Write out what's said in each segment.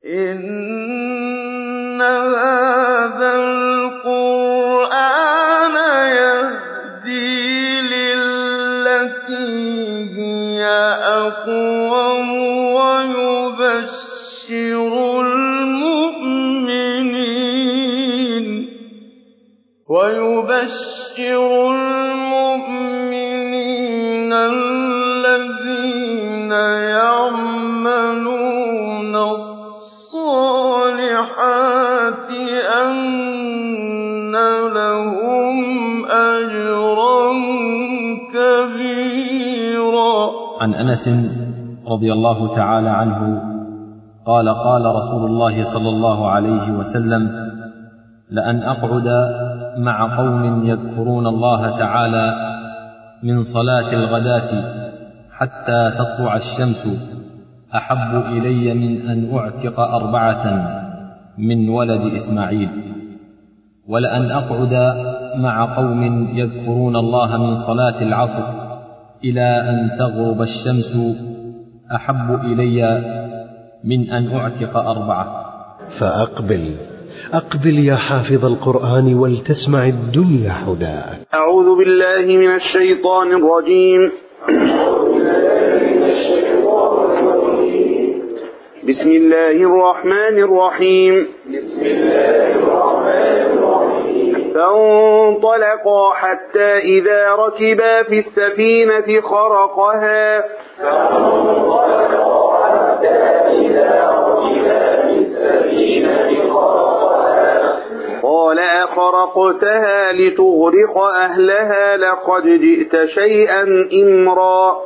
إِنَّ هَٰذَا الْقُرْآنَ يَهْدِي لِلَّتِي هِيَ أَقْوَمُ وَيُبَشِّرُ الْمُؤْمِنِينَ الَّذِينَ يَعْمَلُونَ الصَّالِحَاتِ أَنَّ لَهُمْ أَجْرًا كَبِيرًا عن انس رضي الله تعالى عنه قال قال رسول الله صلى الله عليه وسلم لان اقعد مع قوم يذكرون الله تعالى من صلاه الغداه حتى تطلع الشمس احب الي من ان اعتق اربعه من ولد اسماعيل ولان اقعد مع قوم يذكرون الله من صلاه العصر الى ان تغرب الشمس احب الي من ان اعتق اربعه فأقبل أقبل يا حافظ القرآن ولتسمع الدنيا حداك أعوذ بالله من الشيطان الرجيم بسم الله الرحمن الرحيم فانطلقا حتى إذا ركبا في السفينة خرقها قال أخرقتها لتغرق أهلها لقد جئت شيئا إمرا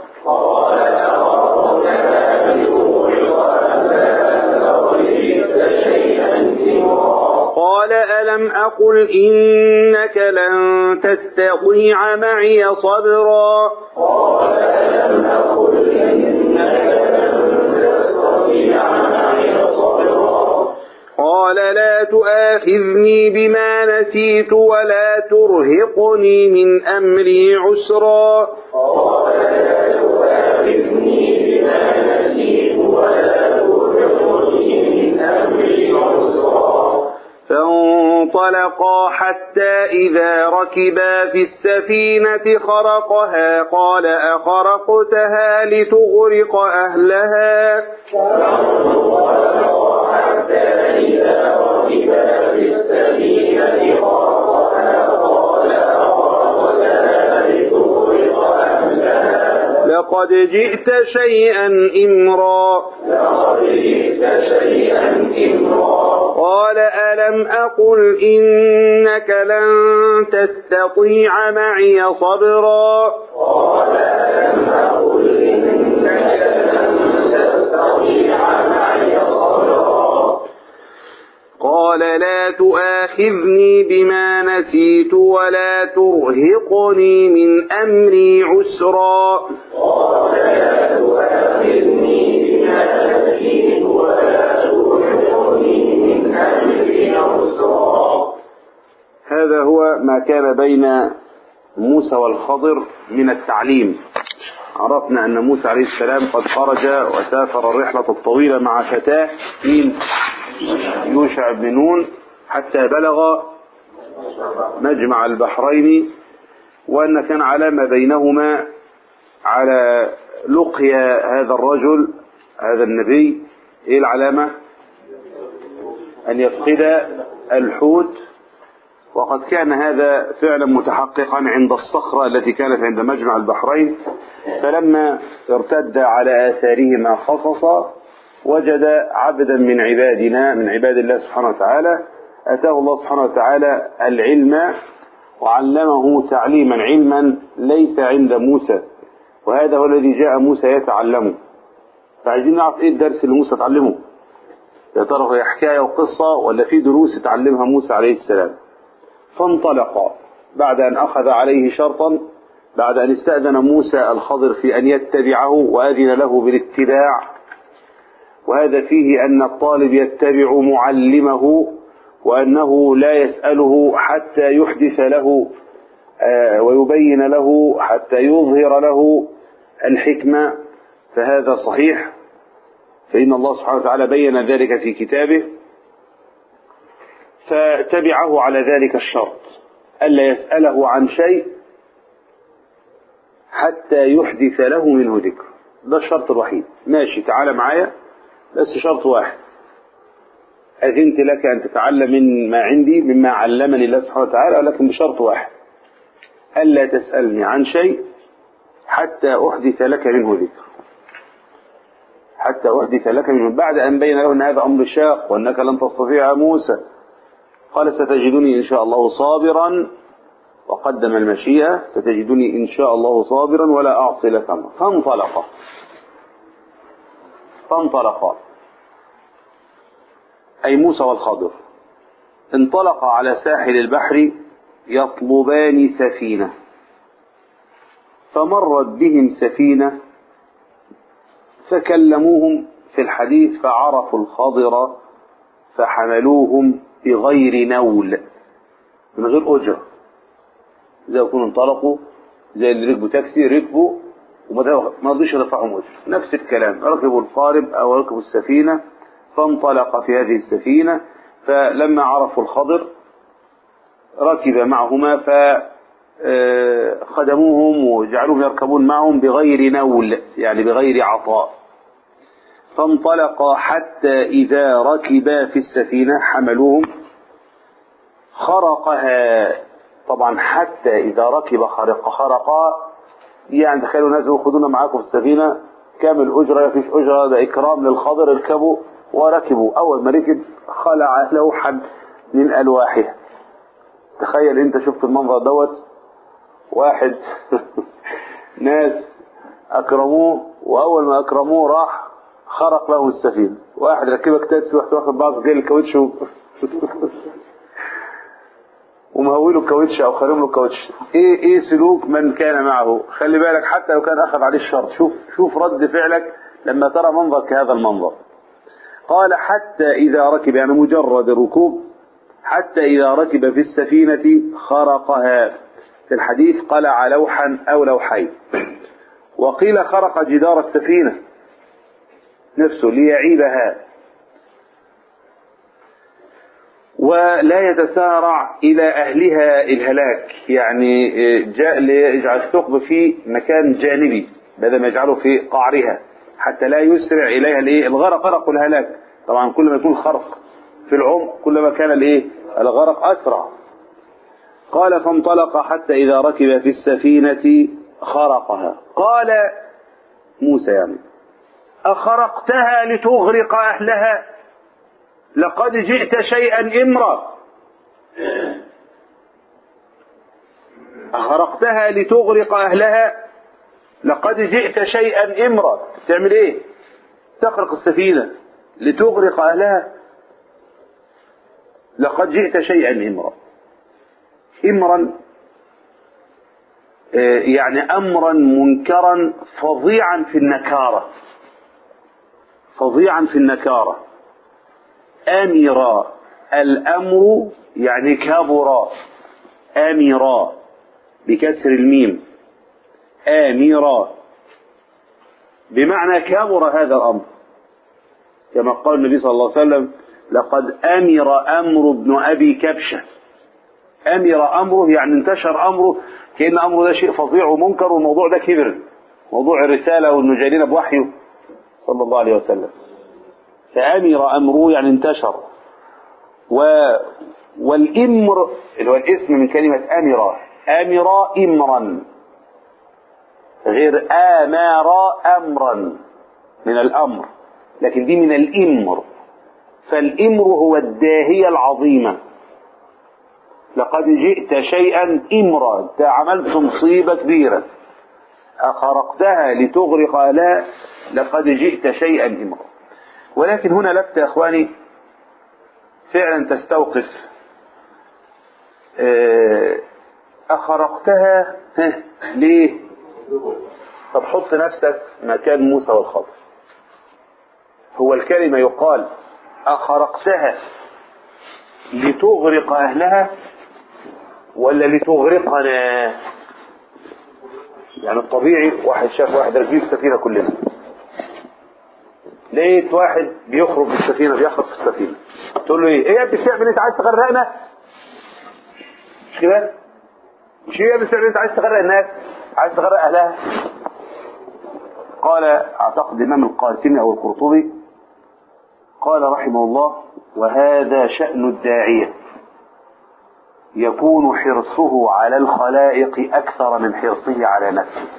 قال ألم أقل إنك لن تستطيع معي صبرا قال لا تؤاخذني بما نسيت ولا ترهقني من أمري عسرا فانطلقا حتى إذا ركبا في السفينة خرقها قال أخرقتها لتغرق أهلها لقد جئت شيئا إمرا قال ألم أقل إنك لن تستطيع معي صبرا قال لا تؤاخذني بما نسيت ولا ترهقني من أمري عسرا هذا هو ما كان بين موسى والخضر من التعليم عرفنا أن موسى عليه السلام قد خرج وسافر الرحلة الطويلة مع فتاه من يوشع بن نون حتى بلغ مجمع البحرين وأن كان علامة بينهما على لقيا هذا الرجل هذا النبي ايه العلامة ان يفقد الحوت وقد كان هذا فعلا متحققا عند الصخرة التي كانت عند مجمع البحرين فلما ارتد على آثارهما خصص وجد عبدا من عبادنا من عباد الله سبحانه وتعالى أتاه الله سبحانه وتعالى العلم وعلمه تعليما علما ليس عند موسى وهذا هو الذي جاء موسى يتعلمه فعايزين نعرف ايه الدرس اللي موسى اتعلمه يا ترى هي حكايه وقصه ولا في دروس اتعلمها موسى عليه السلام فانطلقا بعد ان اخذ عليه شرطا بعد ان استاذن موسى الخضر في ان يتبعه واذن له بالاتباع وهذا فيه ان الطالب يتبع معلمه وانه لا يساله حتى يحدث له ويبين له حتى يظهر له الحكمة فهذا صحيح فإن الله سبحانه وتعالى بين ذلك في كتابه فتبعه على ذلك الشرط ألا يسأله عن شيء حتى يحدث له منه ذكر ده الشرط الوحيد ماشي تعالى معايا بس شرط واحد أذنت لك أن تتعلم من ما عندي مما علمني الله سبحانه وتعالى ولكن بشرط واحد ألا تسألني عن شيء حتى أحدث لك منه ذكر حتى أحدث لك منه بعد أن بين له أن هذا أمر شاق وأنك لن تستطيع موسى قال ستجدني إن شاء الله صابرا وقدم المشيئة ستجدني إن شاء الله صابرا ولا أعصي لك أمرا فانطلقا فانطلقا أي موسى والخضر انطلقا على ساحل البحر يطلبان سفينة فمرت بهم سفينة فكلموهم في الحديث فعرفوا الخضر فحملوهم بغير نول من غير أجرة زي يكونوا انطلقوا زي اللي ركبوا تاكسي ركبوا وما رضيش يدفعهم أجرة نفس الكلام ركبوا القارب أو ركبوا السفينة فانطلق في هذه السفينة فلما عرفوا الخضر ركب معهما فخدموهم وجعلوهم يركبون معهم بغير نول يعني بغير عطاء فانطلقا حتى إذا ركبا في السفينة حملوهم خرقها طبعا حتى إذا ركب خرق خرقا يعني تخيلوا نزلوا خدونا معاكم في السفينة كامل أجرة فيش أجرة ده إكرام للخضر اركبوا وركبوا أول ما ركب خلع لوحا من ألواحها تخيل أنت شفت المنظر دوت واحد ناس أكرموه وأول ما أكرموه راح خرق له السفينة واحد ركبك تاكسي واحد واخد بعض زي الكاوتش و... ومهوله الكاوتش او خارم له الكاوتش ايه ايه سلوك من كان معه خلي بالك حتى لو كان اخذ عليه الشرط شوف شوف رد فعلك لما ترى منظر كهذا المنظر قال حتى اذا ركب يعني مجرد الركوب حتى اذا ركب في السفينة خرقها في الحديث قلع لوحا او لوحين وقيل خرق جدار السفينة نفسه ليعيبها ولا يتسارع إلى أهلها الهلاك يعني جاء ليجعل الثقب في مكان جانبي بدل ما يجعله في قعرها حتى لا يسرع إليها الإيه الغرق غرق والهلاك طبعا كل ما يكون خرق في العمق كلما كان الإيه الغرق أسرع قال فانطلق حتى إذا ركب في السفينة خرقها قال موسى يعني أخرقتها لتغرق أهلها لقد جئت شيئا إمرا أخرقتها لتغرق أهلها لقد جئت شيئا إمرا تعمل إيه تخرق السفينة لتغرق أهلها لقد جئت شيئا إمرا إمرا يعني أمرا منكرا فظيعا في النكارة فظيعا في النكارة أمرا الأمر يعني كبر أمرا بكسر الميم آمرا بمعنى كبر هذا الأمر كما قال النبي صلى الله عليه وسلم لقد أمر أمر ابن أبي كبشة أمر أمره يعني انتشر أمره كأن أمره ده شيء فظيع ومنكر والموضوع ده كبر موضوع الرسالة وإنه جايلنا بوحيه صلى الله عليه وسلم فأمر أمره يعني انتشر و والإمر اللي هو الاسم من كلمة أمر أمر إمرا غير آمر أمرا من الأمر لكن دي من الإمر فالإمر هو الداهية العظيمة لقد جئت شيئا إمرا انت عملت مصيبة كبيرة أخرقتها لتغرق لا لقد جئت شيئا إمرا ولكن هنا لفت يا أخواني فعلا تستوقف أخرقتها ليه طب حط نفسك مكان موسى والخضر هو الكلمة يقال أخرقتها لتغرق أهلها ولا لتغرقنا يعني الطبيعي واحد شاف واحد راكبين سفينة كلنا لقيت واحد بيخرج بالسفينه بيخرج في السفينه تقول له ايه ايه يا ابني بتعمل انت عايز تغرقنا مش كده مش ايه يا ابني بتعمل انت عايز تغرق الناس عايز تغرق اهلها قال اعتقد الامام القاسمي او القرطبي قال رحمه الله وهذا شأن الداعية يكون حرصه على الخلائق أكثر من حرصه على نفسه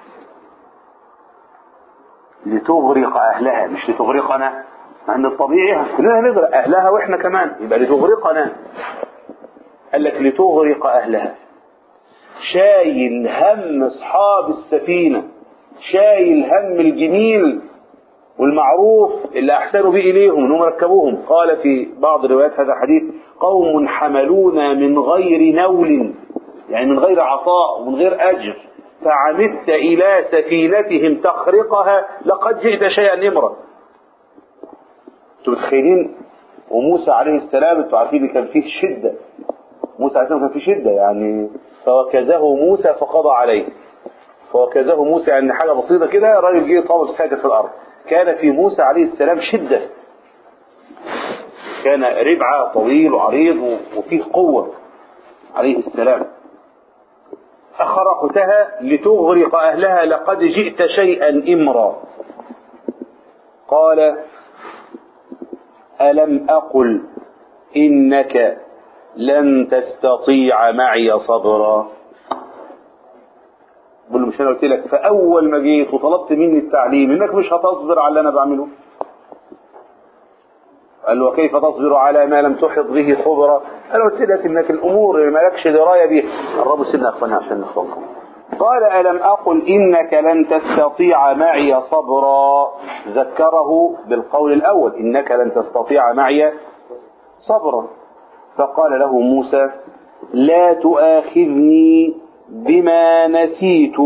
لتغرق أهلها مش لتغرقنا مع أن الطبيعي كلنا نغرق أهلها وإحنا كمان يبقى لتغرقنا قال لك لتغرق أهلها شايل هم أصحاب السفينة شايل هم الجميل والمعروف اللي أحسنوا به إليهم أنهم ركبوهم قال في بعض روايات هذا الحديث قوم حملونا من غير نول يعني من غير عطاء ومن غير أجر فعمدت إلى سفينتهم تخرقها لقد جئت شيئا نمرا انتوا متخيلين وموسى عليه السلام انتوا عارفين كان فيه شدة موسى عليه السلام كان فيه شدة يعني فوكزه موسى فقضى عليه فوكزه موسى يعني حاجة بسيطة كده الراجل جه طاول ساكت في الأرض كان في موسى عليه السلام شدة كان ربعة طويل وعريض وفيه قوة عليه السلام أخرقتها لتغرق أهلها لقد جئت شيئا إمرا قال ألم أقل إنك لن تستطيع معي صبرا بقول له مش انا قلت لك فاول ما جيت وطلبت مني التعليم انك مش هتصبر على اللي انا بعمله قال له وكيف تصبر على ما لم تحط به خبرا انا قلت لك انك الامور اللي مالكش درايه بيها قربوا سيدنا اخوانا عشان نخلص قال الم اقل انك لن تستطيع معي صبرا ذكره بالقول الاول انك لن تستطيع معي صبرا فقال له موسى لا تؤاخذني بما نسيت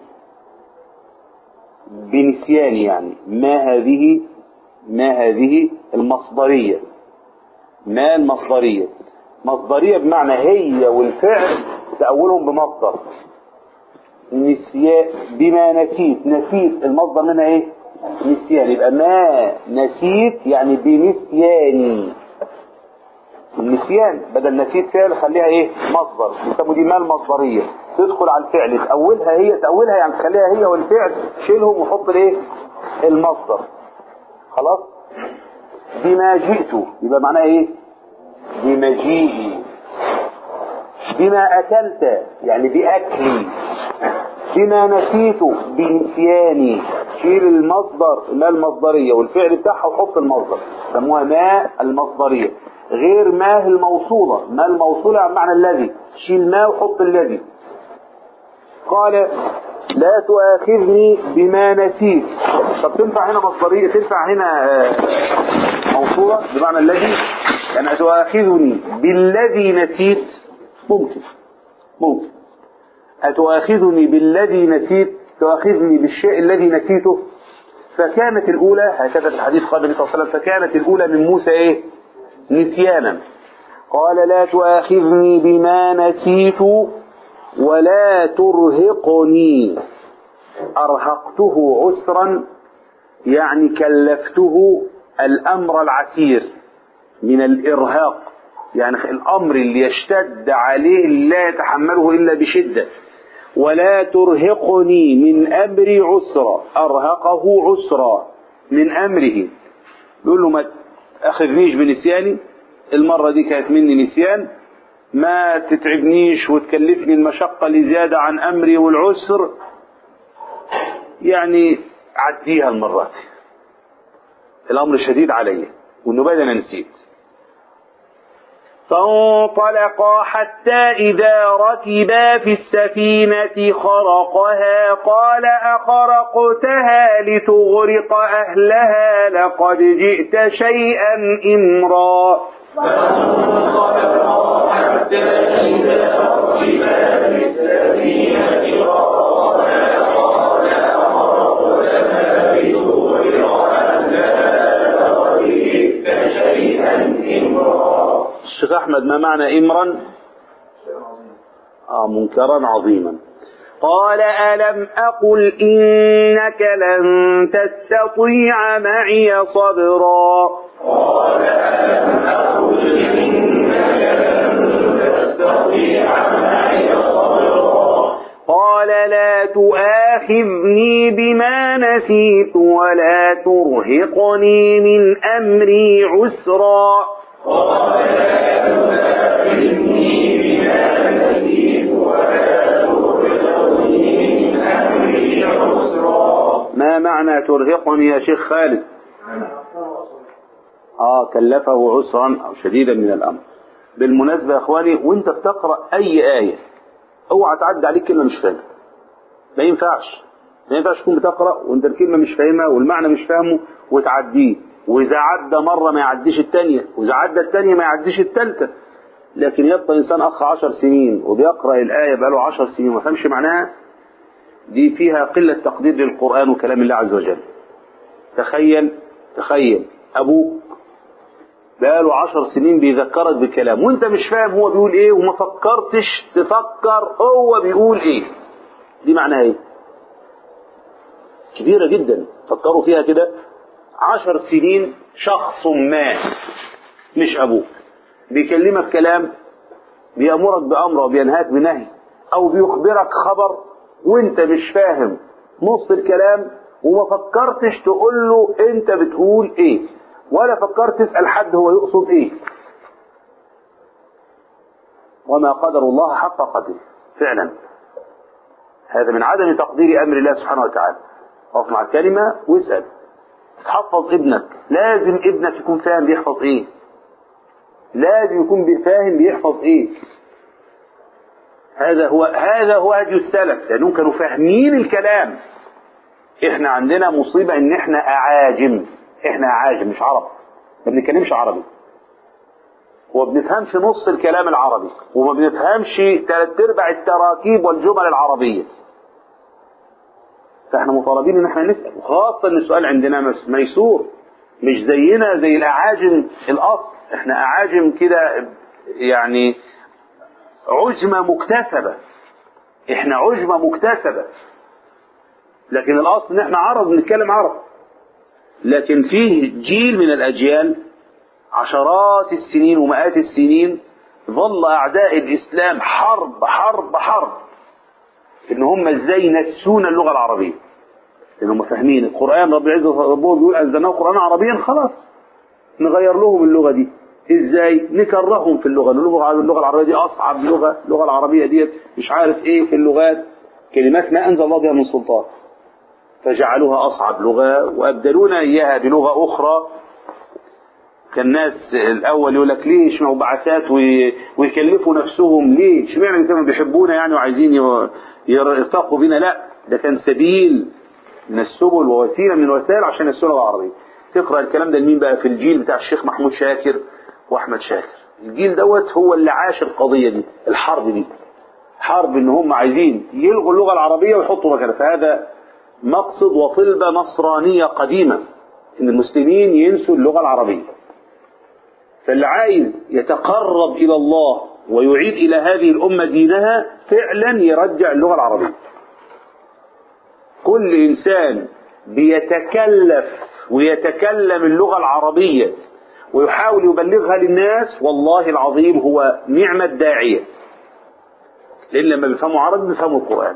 بنسيان يعني ما هذه ما هذه المصدرية ما المصدرية مصدرية بمعنى هي والفعل تأولهم بمصدر نسيان بما نسيت نسيت المصدر منها ايه نسيان يبقى ما نسيت يعني بنسياني النسيان بدل نسيت فعل خليها ايه مصدر بيسموا دي ما المصدريه تدخل على الفعل تأولها هي تأولها يعني تخليها هي والفعل شيلهم وحط الايه المصدر خلاص بما جئت يبقى معناها ايه بمجيئي بما اكلت يعني باكلي بما نسيت بنسياني شيل المصدر ما المصدريه والفعل بتاعها وحط المصدر سموها ما المصدريه غير ما الموصولة ما الموصولة عن معنى الذي شيل ما وحط الذي قال لا تؤاخذني بما نسيت طب تنفع هنا مصدرية تنفع هنا موصولة بمعنى الذي يعني أتؤاخذني بالذي نسيت ممكن ممكن أتؤاخذني بالذي نسيت تؤاخذني بالشيء الذي نسيته فكانت الأولى هكذا في الحديث قال النبي صلى الله عليه وسلم فكانت الأولى من موسى إيه نسيانا قال لا تؤاخذني بما نسيت ولا ترهقني أرهقته عسرا يعني كلفته الأمر العسير من الإرهاق يعني الأمر اللي يشتد عليه لا يتحمله إلا بشدة ولا ترهقني من أمري عسرا أرهقه عسرا من أمره يقول له ما أخذنيش بنسياني المرة دي كانت مني نسيان ما تتعبنيش وتكلفني المشقة لزيادة عن أمري والعسر يعني عديها المرات الأمر شديد علي وإنه بدل أنا نسيت فانطلقا حتى إذا ركبا في السفينة خرقها قال أخرقتها لتغرق أهلها لقد جئت شيئا إمرا فانطلقا حتى إذا ركبا في السفينة خرقها قال أخرقتها لتغرق أهلها لقد جئت شيئا إمرا الشيخ أحمد ما معنى إمرا آه منكرا عظيما قال ألم أقل إنك لن تستطيع معي صبرا قال ألم أقل إنك لن تستطيع معي صبرا قال لا تؤاخذني بما نسيت ولا ترهقني من أمري عسرا قال لا تؤاخذني بما نسيت ولا ترهقني من أمري عسرا ما معنى ترهقني يا شيخ خالد آه كلفه عسرا أو شديدا من الأمر بالمناسبة يا إخواني وأنت بتقرأ أي آية اوعى تعدي عليك كلمة مش فاهمها ما ينفعش ما ينفعش تكون بتقرأ وأنت الكلمة مش فاهمها والمعنى مش فاهمه وتعديه وإذا عدى مرة ما يعديش الثانية وإذا عدى الثانية ما يعديش الثالثة لكن يبقى إنسان أخ عشر سنين وبيقرأ الآية بقاله عشر سنين وما فهمش معناها دي فيها قلة تقدير للقرآن وكلام الله عز وجل تخيل تخيل أبوك بقاله عشر سنين بيذكرك بكلام وانت مش فاهم هو بيقول ايه وما فكرتش تفكر هو بيقول ايه دي معناها ايه كبيرة جدا فكروا فيها كده عشر سنين شخص ما مش ابوك بيكلمك كلام بيأمرك بأمر وبينهاك بنهي او بيخبرك خبر وانت مش فاهم نص الكلام وما فكرتش تقول له انت بتقول ايه ولا فكرت تسأل حد هو يقصد ايه وما قدر الله حق قدره فعلا هذا من عدم تقدير امر الله سبحانه وتعالى اقف مع الكلمة واسأل تحفظ ابنك لازم ابنك يكون فاهم بيحفظ ايه لازم يكون فاهم بيحفظ ايه هذا هو هذا هو هدي السلف لانهم كانوا فاهمين الكلام احنا عندنا مصيبة ان احنا اعاجم احنا اعاجم مش عرب ما بنتكلمش عربي وما بنفهمش نص الكلام العربي وما بنفهمش ثلاث ارباع التراكيب والجمل العربية فاحنا مطالبين ان احنا نسأل وخاصة ان السؤال عندنا مس- ميسور مش زينا زي الاعاجم الاصل احنا اعاجم كده يعني عجمة مكتسبة احنا عجمة مكتسبة لكن الاصل ان احنا عرب بنتكلم عرب لكن فيه جيل من الأجيال عشرات السنين ومئات السنين ظل أعداء الإسلام حرب حرب حرب إن هم إزاي نسونا اللغة العربية إن هم فاهمين القرآن رب العزة ربهم بيقول أنزلناه قرآنا عربيا خلاص نغير لهم اللغة دي إزاي نكرههم في اللغة اللغة اللغة العربية دي أصعب لغة اللغة العربية دي مش عارف إيه في اللغات كلمات ما أنزل الله بها من سلطان فجعلوها أصعب لغة وأبدلونا إياها بلغة أخرى كان الناس الأول يقول لك ليه اشمعوا بعثات وي- ويكلفوا نفسهم ليه اشمعنى كانوا بيحبونا يعني وعايزين ي- يرتقوا بينا لا ده كان سبيل من السبل ووسيلة من الوسائل عشان السنة العربية تقرأ الكلام ده لمين بقى في الجيل بتاع الشيخ محمود شاكر وأحمد شاكر الجيل دوت هو اللي عاش القضية دي الحرب دي حرب ان هم عايزين يلغوا اللغة العربية ويحطوا مكانها فهذا مقصد وطلبة نصرانية قديمة ان المسلمين ينسوا اللغة العربية فاللي عايز يتقرب الى الله ويعيد الى هذه الامة دينها فعلا يرجع اللغة العربية كل انسان بيتكلف ويتكلم اللغة العربية ويحاول يبلغها للناس والله العظيم هو نعمة داعية لأن لما بيفهموا عربي بيفهموا القرآن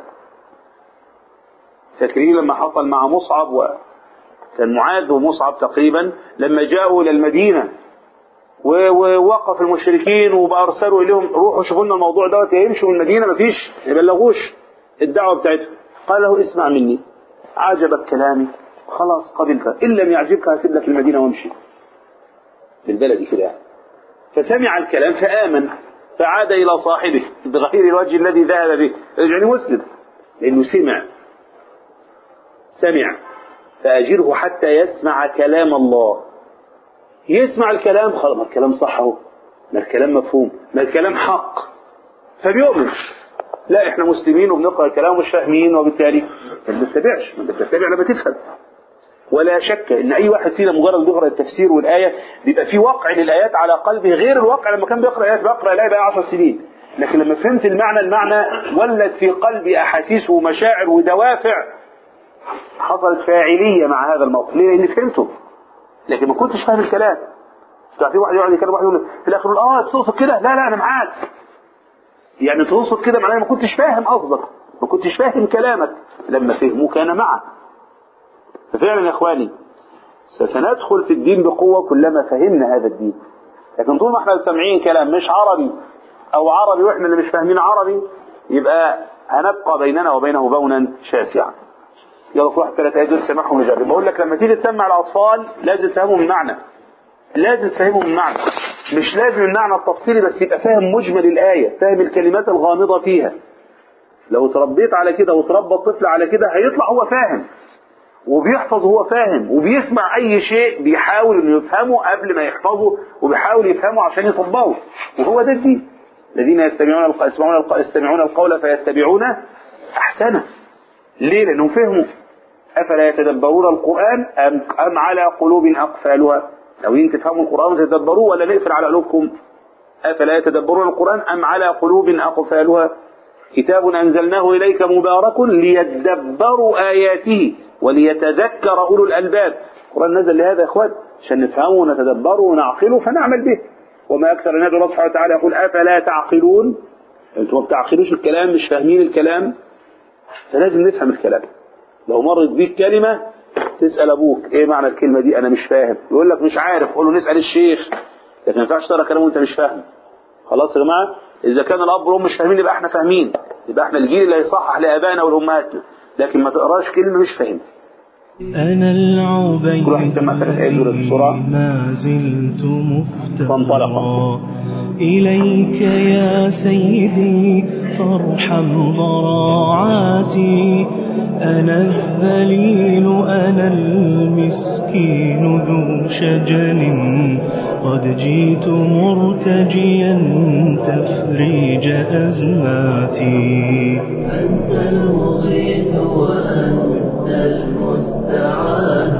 فاكرين لما حصل مع مصعب وكان معاذ ومصعب تقريبا لما جاءوا إلى المدينة و- ووقف المشركين وبأرسلوا إليهم روحوا شوفوا لنا الموضوع دوت يمشوا من المدينة مفيش ما يبلغوش الدعوة بتاعتهم قال له اسمع مني عجبك كلامي خلاص قبلت إن لم يعجبك هسيب لك المدينة وامشي بالبلدي كده يعني. فسمع الكلام فآمن فعاد إلى صاحبه بغير الوجه الذي ذهب به يعني مسلم لأنه سمع سمع فأجره حتى يسمع كلام الله يسمع الكلام خلاص ما الكلام صح اهو ما الكلام مفهوم ما الكلام حق فبيؤمن لا احنا مسلمين وبنقرا الكلام ومش فاهمين وبالتالي ما بتتبعش ما انت بتتبع لما تفهم ولا شك ان اي واحد فينا مجرد بيقرا التفسير والايه بيبقى في وقع للايات على قلبه غير الواقع لما كان بيقرا ايات بيقرا الايه بقى 10 سنين لكن لما فهمت المعنى المعنى ولد في قلبي احاسيس ومشاعر ودوافع حصلت فاعليه مع هذا الموقف ليه؟ لاني فهمته لكن ما كنتش فاهم الكلام في واحد يقعد يتكلم واحد يقول في الاخر يقول اه تقصد كده لا لا انا معاك يعني تقصد كده معناه ما كنتش فاهم قصدك ما كنتش فاهم كلامك لما فهمه كان معه ففعلا يا اخواني سندخل في الدين بقوه كلما فهمنا هذا الدين لكن طول ما احنا سامعين كلام مش عربي او عربي واحنا اللي مش فاهمين عربي يبقى هنبقى بيننا وبينه بونا شاسعا يلا في واحد ثلاثة دول سامعهم وجرب بقول لك لما تيجي تسمع الاطفال لازم تفهمهم المعنى لازم تفهمهم المعنى مش لازم المعنى التفصيلي بس يبقى فاهم مجمل الآية فاهم الكلمات الغامضة فيها لو تربيت على كده وتربى الطفل على كده هيطلع هو فاهم وبيحفظ هو فاهم وبيسمع أي شيء بيحاول إنه يفهمه قبل ما يحفظه وبيحاول يفهمه عشان يطبقه وهو ده الدين الذين يستمعون الق... يسمعون الق... يستمعون القول فيتبعون أحسنه ليه؟ لأنهم فهموا أفلا يتدبرون القرآن أم, أم على قلوب أقفالها ناويين تفهموا القرآن وتدبروه ولا نقفل على قلوبكم أفلا يتدبرون القرآن أم على قلوب أقفالها كتاب أنزلناه إليك مبارك ليدبروا آياته وليتذكر أولو الألباب القرآن نزل لهذا يا إخوان عشان نفهمه ونتدبره ونعقله فنعمل به وما أكثر النبي الله سبحانه وتعالى يقول أفلا تعقلون أنتم ما بتعقلوش الكلام مش فاهمين الكلام فلازم نفهم الكلام لو مرت بيك كلمة تسأل أبوك إيه معنى الكلمة دي أنا مش فاهم يقول لك مش عارف قول له نسأل الشيخ لكن ما ينفعش تقرا كلام وأنت مش فاهم خلاص يا جماعة إذا كان الأب والأم مش فاهمين يبقى إحنا فاهمين يبقى إحنا الجيل اللي هيصحح لآبائنا والأمهات لكن ما تقراش كلمة مش فاهم أنا العبيد كل واحد سمع ثلاث آيات دول بسرعة. ما زلت فانطلق. مفتقرا إليك يا سيدي فارحم ضراعاتي أنا الذليل أنا المسكين ذو شجن قد جئت مرتجيا تفريج أزماتي أنت المغيث وأنت المستعان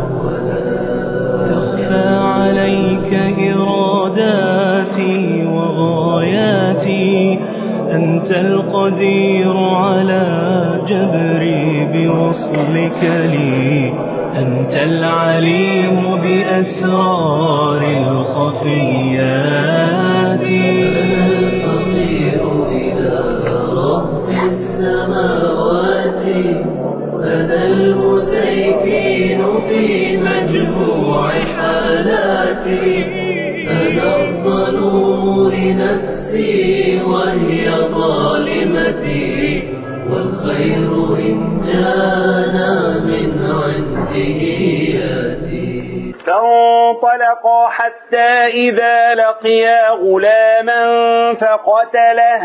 تخفى عليك إراداتي وغاياتي أنت القدير على جبري بوصلك لي أنت العليم بأسرار الخفيات أنا الفقير إلى رب السماوات أنا المسيكين في مجموع حالاتي أنا الظلوم لنفسي وهي ظالمتي والخير إن جانا من عنده ياتي فانطلقا حتى إذا لقيا غلاما فقتله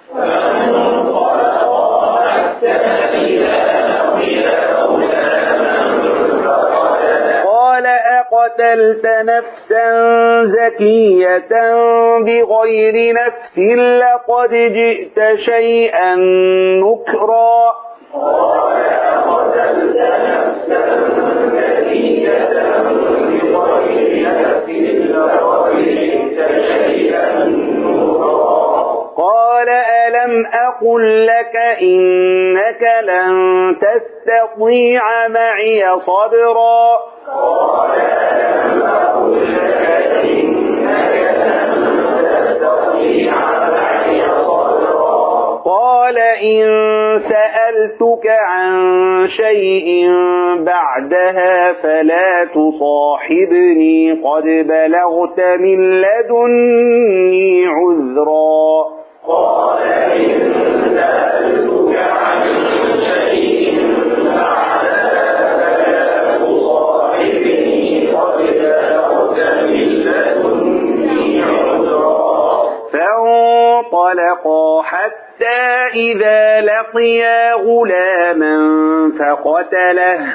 قال أقتلت نفسا زكية بغير نفس لقد جئت شيئا نكرا قال ألم أقل لك إنك لن تستطيع معي صبرا قال إن سألتك عن شيء بعدها فلا تصاحبني قد بلغت من لدني عذرا فانطلقا حتى إذا لقيا غلاما فقتله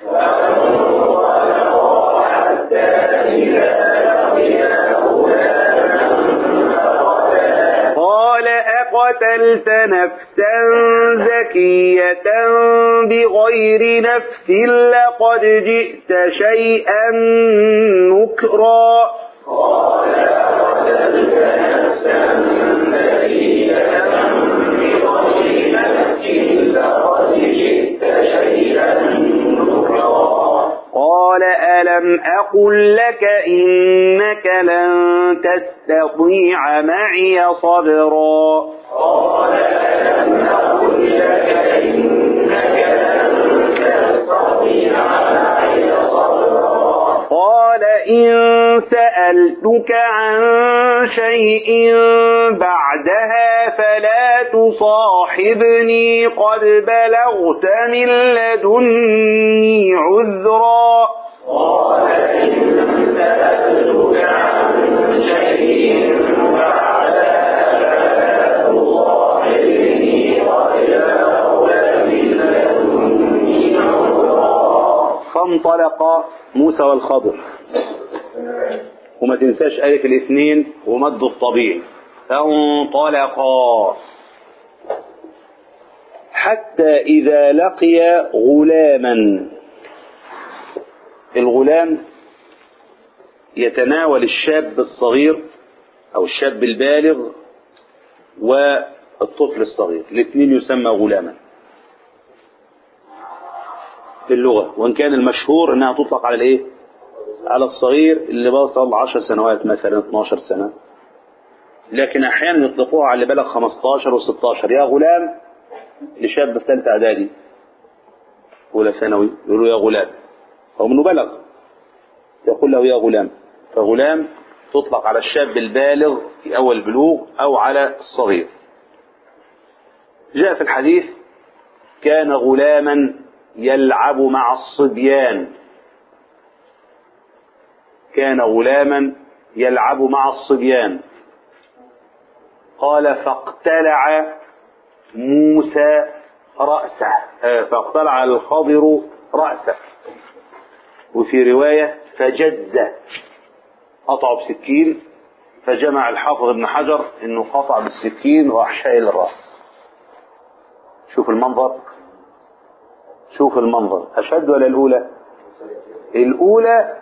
قال أقتلت نفسا زكية بغير نفس لقد جئت شيئا نكرا أقل لك إنك لن تستطيع معي صبرا قال ألم أقل لك إنك لن تستطيع معي صبرا قال إن سألتك عن شيء بعدها فلا تصاحبني قد بلغت من لدني عذرا قال إن سألتك عن شيء بعدها فلا تصاحبني قد بلغت من لدني عذرا فانطلق موسى والخضر وما تنساش ألف الاثنين ومد الطبيعي فانطلقا حتى إذا لقي غلاما الغلام يتناول الشاب الصغير أو الشاب البالغ والطفل الصغير الاثنين يسمى غلاما في اللغة وإن كان المشهور أنها تطلق على الإيه؟ على الصغير اللي وصل 10 سنوات مثلا 12 سنة لكن أحيانا يطلقوها على اللي بلغ 15 و16 يا غلام لشاب في ثالثة إعدادي أولى ثانوي يقولوا يا غلام هو منه بلغ يقول له يا غلام فغلام تطلق على الشاب البالغ في أول بلوغ أو على الصغير جاء في الحديث كان غلاما يلعب مع الصبيان كان غلاما يلعب مع الصبيان قال فاقتلع موسى رأسه آه، فاقتلع الخضر رأسه وفي رواية فجز قطعه بسكين فجمع الحافظ ابن حجر انه قطع بالسكين وراح شايل الراس شوف المنظر شوف المنظر اشد ولا الاولى الاولى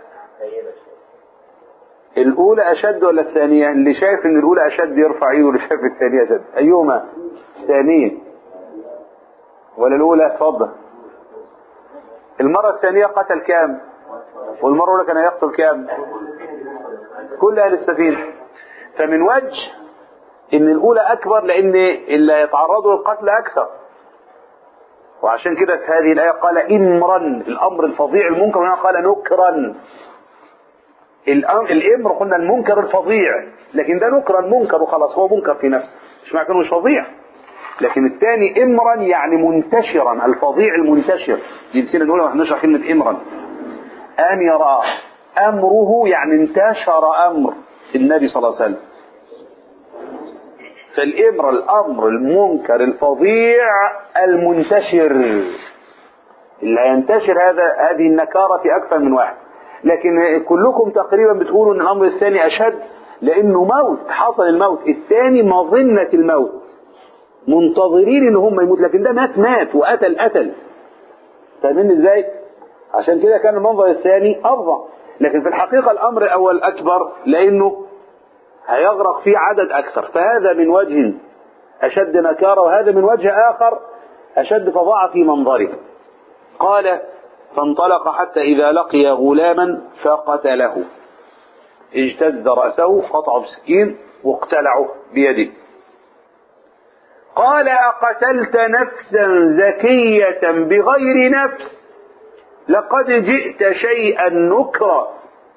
الاولى اشد ولا الثانيه اللي شايف ان الاولى اشد يرفع ايده واللي شايف الثانيه اشد ايهما الثانيه ولا الاولى اتفضل المره الثانيه قتل كام والمره الاولى كان يقتل كام كل اهل السفينه فمن وجه ان الاولى اكبر لان اللي هيتعرضوا للقتل اكثر وعشان كده في هذه الايه قال امرا الامر الفظيع المنكر هنا قال نكرا الأم- الامر قلنا المنكر الفظيع لكن ده نكرا منكر وخلاص هو منكر في نفسه مش معنى كده مش فظيع لكن الثاني امرا يعني منتشرا الفظيع المنتشر دي نسينا نقولها واحنا نشرح كلمه امرا ان يرى امره يعني انتشر امر النبي صلى الله عليه وسلم فالامر الامر المنكر الفظيع المنتشر اللي هينتشر هذا هذه النكاره في اكثر من واحد لكن كلكم تقريبا بتقولوا ان الامر الثاني اشد لانه موت حصل الموت الثاني مظنه الموت منتظرين ان هم يموت لكن ده مات مات وقتل قتل فاهمين ازاي عشان كده كان المنظر الثاني افظع لكن في الحقيقه الامر الاول اكبر لانه هيغرق فيه عدد اكثر فهذا من وجه اشد نكاره وهذا من وجه اخر اشد فظاعه في منظره قال فانطلق حتى اذا لقي غلاما فقتله اجتز راسه قطعه بسكين واقتلعه بيده قال أقتلت نفسا زكية بغير نفس لقد جئت شيئا نكرا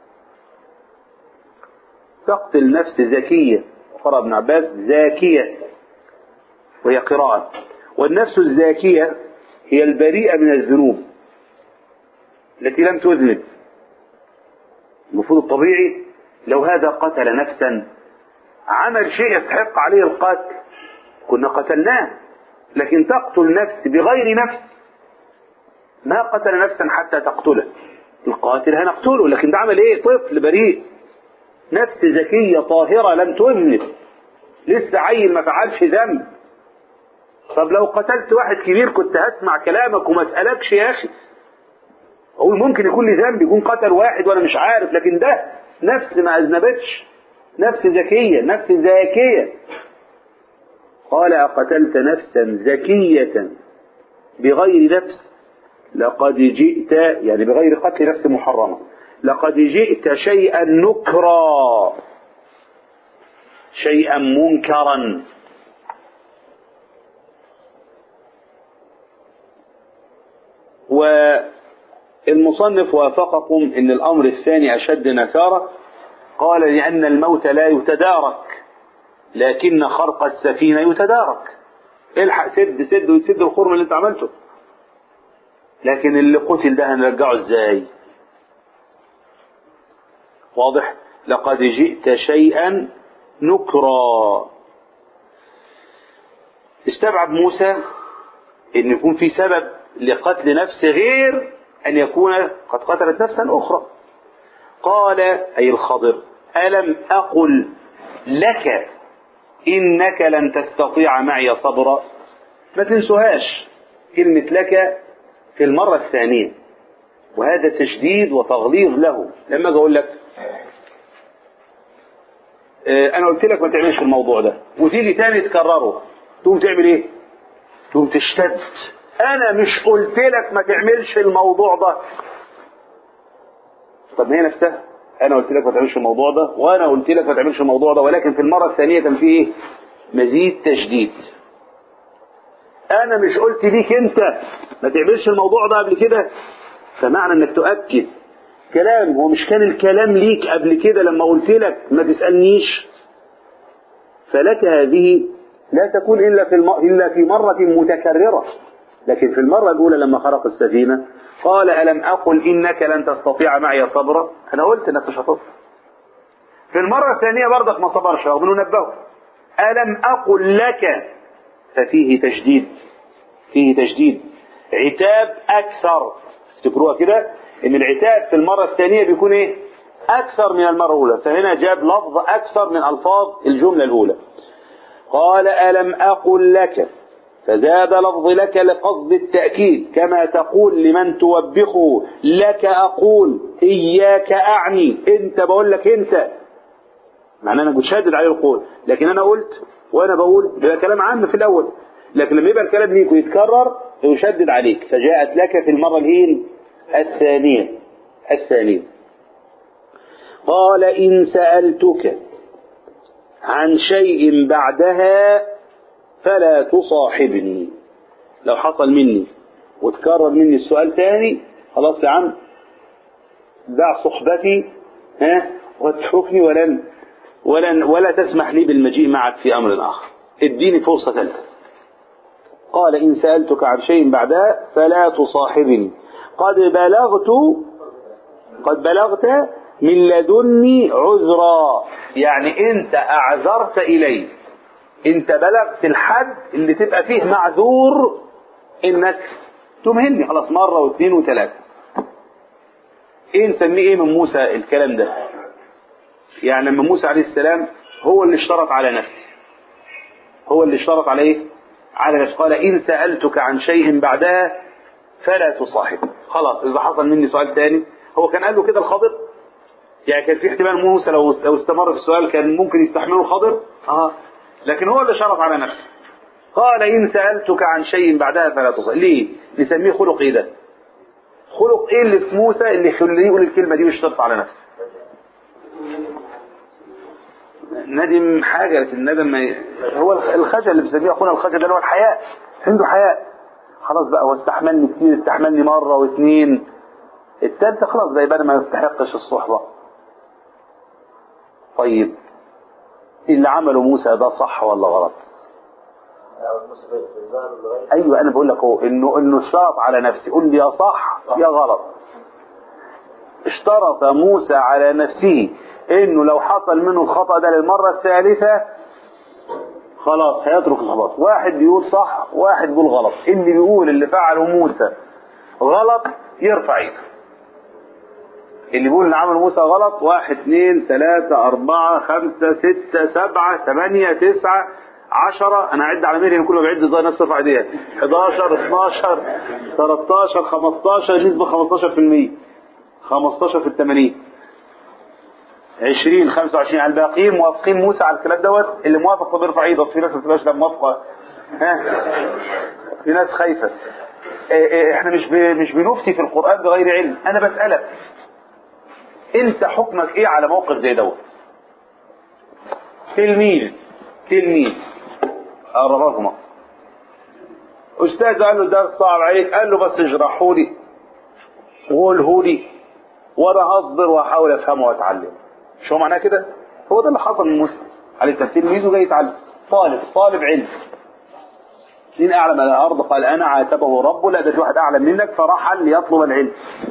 تقتل نفس زكية قرأ ابن عباس زاكية وهي قراءة والنفس الزاكية هي البريئة من الذنوب التي لم تذنب المفروض الطبيعي لو هذا قتل نفسا عمل شيء يستحق عليه القتل كنا قتلناه لكن تقتل نفس بغير نفس ما قتل نفسا حتى تقتله القاتل هنقتله لكن ده عمل ايه طفل بريء نفس ذكية طاهرة لم تذنب لسه عيل ما فعلش ذنب طب لو قتلت واحد كبير كنت هسمع كلامك وما اسألكش يا اخي اقول ممكن يكون لي ذنب يكون قتل واحد وانا مش عارف لكن ده نفس ما اذنبتش نفس ذكية نفس ذاكية قال أقتلت نفسا زكية بغير نفس لقد جئت يعني بغير قتل نفس محرمة لقد جئت شيئا نكرا شيئا منكرا والمصنف وافقكم ان الامر الثاني اشد نكاره قال لان الموت لا يتدارك لكن خرق السفينه يتدارك الحق سد سد ويسد الخرم اللي انت عملته لكن اللي قتل ده هنرجعه ازاي واضح لقد جئت شيئا نكرا استبعد موسى ان يكون في سبب لقتل نفس غير ان يكون قد قتلت نفسا اخرى قال اي الخضر الم اقل لك انك لن تستطيع معي صبرا ما تنسوهاش كلمه لك في المره الثانيه وهذا تشديد وتغليظ له لما اجي اقول لك آه، انا قلت لك ما تعملش الموضوع ده وتيجي تاني تكرره تقوم تعمل ايه تقوم تشتد انا مش قلت لك ما تعملش الموضوع ده طب ما هي نفسها انا قلت لك ما تعملش الموضوع ده وانا قلت لك ما تعملش الموضوع ده ولكن في المره الثانيه كان في ايه مزيد تشديد انا مش قلت ليك انت ما تعملش الموضوع ده قبل كده فمعنى انك تؤكد كلام هو مش كان الكلام ليك قبل كده لما قلت لك ما تسألنيش فلك هذه لا تكون إلا في, الم... إلا في مرة متكررة لكن في المرة الأولى لما خرق السفينة قال ألم أقل إنك لن تستطيع معي صبرا أنا قلت إنك مش هتصبر في المرة الثانية برضك ما صبرش رغم إنه نبهه ألم أقل لك ففيه تشديد فيه تشديد عتاب أكثر افتكروها كده ان العتاب في المرة الثانية بيكون ايه اكثر من المرة الاولى فهنا جاب لفظ اكثر من الفاظ الجملة الاولى قال الم اقل لك فزاد لفظ لك لقصد التأكيد كما تقول لمن توبخه لك أقول إياك أعني أنت بقول لك أنت معناه أنا بشدد عليه القول لكن أنا قلت وأنا بقول ده كلام عام في الأول لكن لما يبقى الكلام ليك ويتكرر يشدد عليك فجاءت لك في المرة الهين الثانية الثانية قال إن سألتك عن شيء بعدها فلا تصاحبني لو حصل مني وتكرر مني السؤال تاني خلاص يا عم دع صحبتي ها واتركني ولن ولن ولا تسمح لي بالمجيء معك في أمر آخر اديني فرصة ثالثة قال إن سألتك عن شيء بعدها فلا تصاحبني قد بلغت قد بلغت من لدني عذرا يعني انت اعذرت الي انت بلغت الحد اللي تبقى فيه معذور انك تمهلني خلاص مرة واثنين وثلاثة ايه نسميه ايه من موسى الكلام ده يعني لما موسى عليه السلام هو اللي اشترط على نفسه هو اللي اشترط على ايه على نفسه قال ان سألتك عن شيء بعدها فلا تصاحب خلاص اذا حصل مني سؤال تاني هو كان قال له كده الخضر يعني كان في احتمال موسى لو لو استمر في السؤال كان ممكن يستحمله الخضر اه لكن هو اللي شرط على نفسه قال ان سالتك عن شيء بعدها فلا تصاحب ليه نسميه خلق ايه ده خلق ايه اللي في موسى اللي يخليه يقول الكلمه دي ويشترط على نفسه ندم حاجه لكن الندم ما ي... هو الخجل اللي بنسميه اخونا الخجل ده اللي هو الحياء عنده حياء خلاص بقى هو استحملني كتير استحملني مرة واثنين التالتة خلاص ده يبقى ما يستحقش الصحبة طيب اللي عمله موسى ده صح ولا غلط ايوه انا بقول لك اهو انه انه اشترط على نفسي قول لي يا صح يا غلط اشترط موسى على نفسه انه لو حصل منه الخطا ده للمره الثالثه خلاص هيترك الغلط واحد بيقول صح واحد بيقول غلط اللي بيقول اللي فعله موسى غلط يرفع ايده اللي بيقول ان عمل موسى غلط واحد اثنين ثلاثة أربعة خمسة ستة سبعة ثمانية تسعة عشرة أنا أعد على مهلي كله بعد زي الناس ترفع ايديها 11 12 13 15 نسبة 15% 15 في الثمانين 20 25 على الباقيين موافقين موسى على الكلام دوت اللي موافق طب يرفع ايده في ناس ما بتبقاش لا موافقه ها في ناس خايفه إيه إيه احنا مش ب... مش بنفتي في القران بغير علم انا بسالك انت حكمك ايه على موقف زي دوت تلميذ تلميذ اقرب لكم استاذ قال له الدرس صعب عليك قال له بس اشرحه لي وقوله لي وانا هصبر واحاول افهمه واتعلم شو معناه كده هو ده اللي حصل من مسلم عليه السلام تلميذه جاي يتعلم طالب طالب علم مين اعلم على الارض قال انا عاتبه ربه لا ده في واحد اعلم منك فرحل ليطلب العلم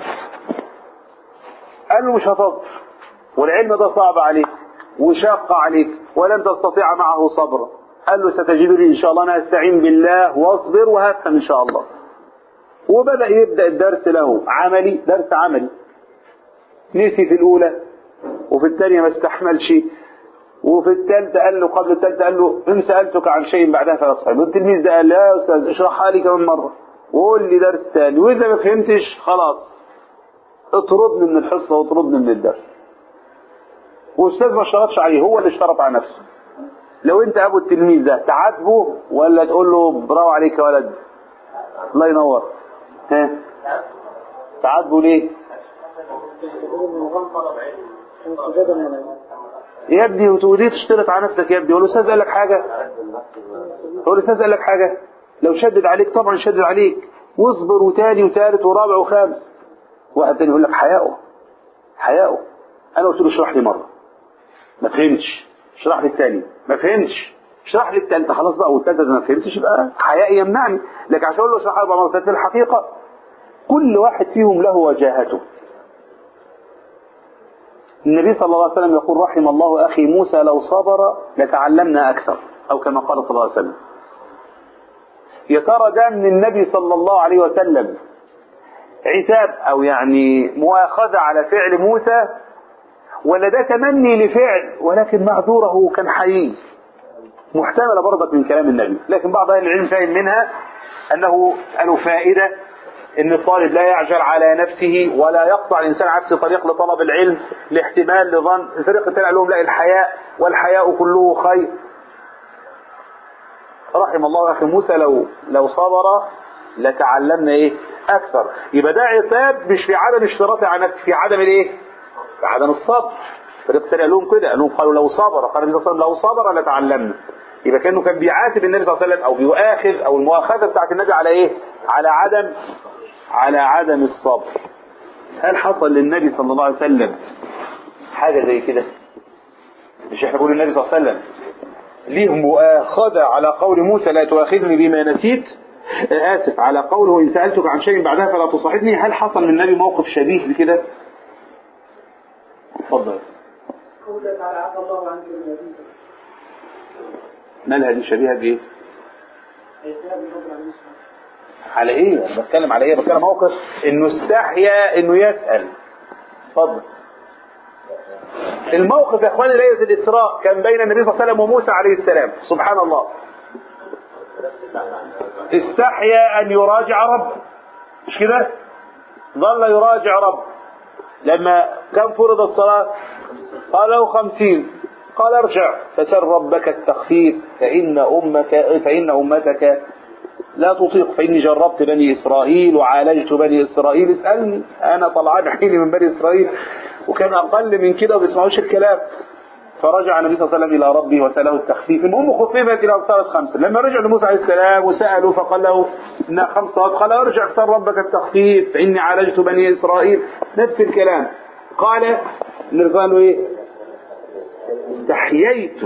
قال له مش هتصبر والعلم ده صعب عليك وشاق عليك ولن تستطيع معه صبرا قال له ستجدني ان شاء الله انا استعين بالله واصبر وهفهم ان شاء الله وبدا يبدا الدرس له عملي درس عملي نسي في الاولى وفي الثانيه ما استحملش وفي الثالثه قال له قبل الثالثه قال له ان سالتك عن شيء بعدها فلا تصحب والتلميذ ده قال لا يا استاذ اشرحها لي كمان مره وقول لي درس ثاني واذا ما فهمتش خلاص اطردني من الحصه واطردني من الدرس والاستاذ ما اشترطش عليه هو اللي اشترط على نفسه لو انت ابو التلميذ ده تعاتبه ولا تقول له برافو عليك يا ولد الله ينور ها تعاتبه ليه يا ابني وتقولي تشترط على نفسك يا ابني هو الاستاذ قال لك حاجه هو الاستاذ قال لك حاجه لو شدد عليك طبعا شدد عليك واصبر وتاني وتالت ورابع وخامس واحد تاني يقول لك حياؤه حياؤه انا قلت له اشرح لي مره ما فهمتش اشرح لي الثاني ما فهمتش اشرح لي الثالثه خلاص بقى والثالثه ما فهمتش يبقى حيائي يمنعني لكن عشان اقول له اشرح اربع مرات في الحقيقه كل واحد فيهم له وجاهته النبي صلى الله عليه وسلم يقول رحم الله اخي موسى لو صبر لتعلمنا اكثر او كما قال صلى الله عليه وسلم يا ترى ده من النبي صلى الله عليه وسلم عتاب او يعني مؤاخذه على فعل موسى ولا ده تمني لفعل ولكن معذوره كان حي محتملة برضك من كلام النبي لكن بعض أهل العلم فاهم منها أنه له فائدة أن الطالب لا يعجل على نفسه ولا يقطع الإنسان عكس طريق لطلب العلم لاحتمال لظن الفريق الثاني قال لهم لا الحياء والحياء كله خير رحم الله أخي موسى لو لو صبر لتعلمنا إيه أكثر يبقى ده عتاب مش في عدم اشتراطه على نفسه في عدم الإيه في عدم الصبر فريق الثاني قال لهم كده قال لهم قالوا لو صبر قال النبي صلى الله عليه وسلم لو صبر لتعلمنا يبقى كانه كان بيعاتب النبي صلى الله عليه وسلم او بيؤاخذ او المؤاخذه بتاعت النبي على ايه؟ على عدم على عدم الصبر. هل حصل للنبي صلى الله عليه وسلم حاجه زي كده؟ مش احنا بنقول النبي صلى الله عليه وسلم ليه مؤاخذه على قول موسى لا تؤاخذني بما نسيت اسف على قوله ان سالتك عن شيء بعدها فلا تصاحبني هل حصل للنبي موقف شبيه بكده؟ اتفضل. قوله تعالى عفى الله عنك النبي مالها دي شبيهه بايه؟ عتاب رب العالمين على ايه؟ أنا بتكلم على ايه؟ بتكلم موقف انه استحيا انه يسال. اتفضل. الموقف يا اخواني ليله الاسراء كان بين النبي صلى الله عليه وسلم وموسى عليه السلام، سبحان الله. استحيا ان يراجع ربه. مش كده؟ ظل يراجع ربه. لما كان فرض الصلاة قال له خمسين قال ارجع فسل ربك التخفيف فإن أمك فإن أمتك لا تطيق فإني جربت بني إسرائيل وعالجت بني إسرائيل اسألني أنا طلعان حيني من بني إسرائيل وكان أقل من كده وما بيسمعوش الكلام فرجع النبي صلى الله عليه وسلم إلى ربه وسأله التخفيف المهم خففت إلى صارت خمسة لما رجع لموسى عليه السلام وسأله فقال له إنها خمس صلوات قال ارجع فسل ربك التخفيف فإني عالجت بني إسرائيل نفس الكلام قال النبي صلى الله عليه وسلم إيه استحييت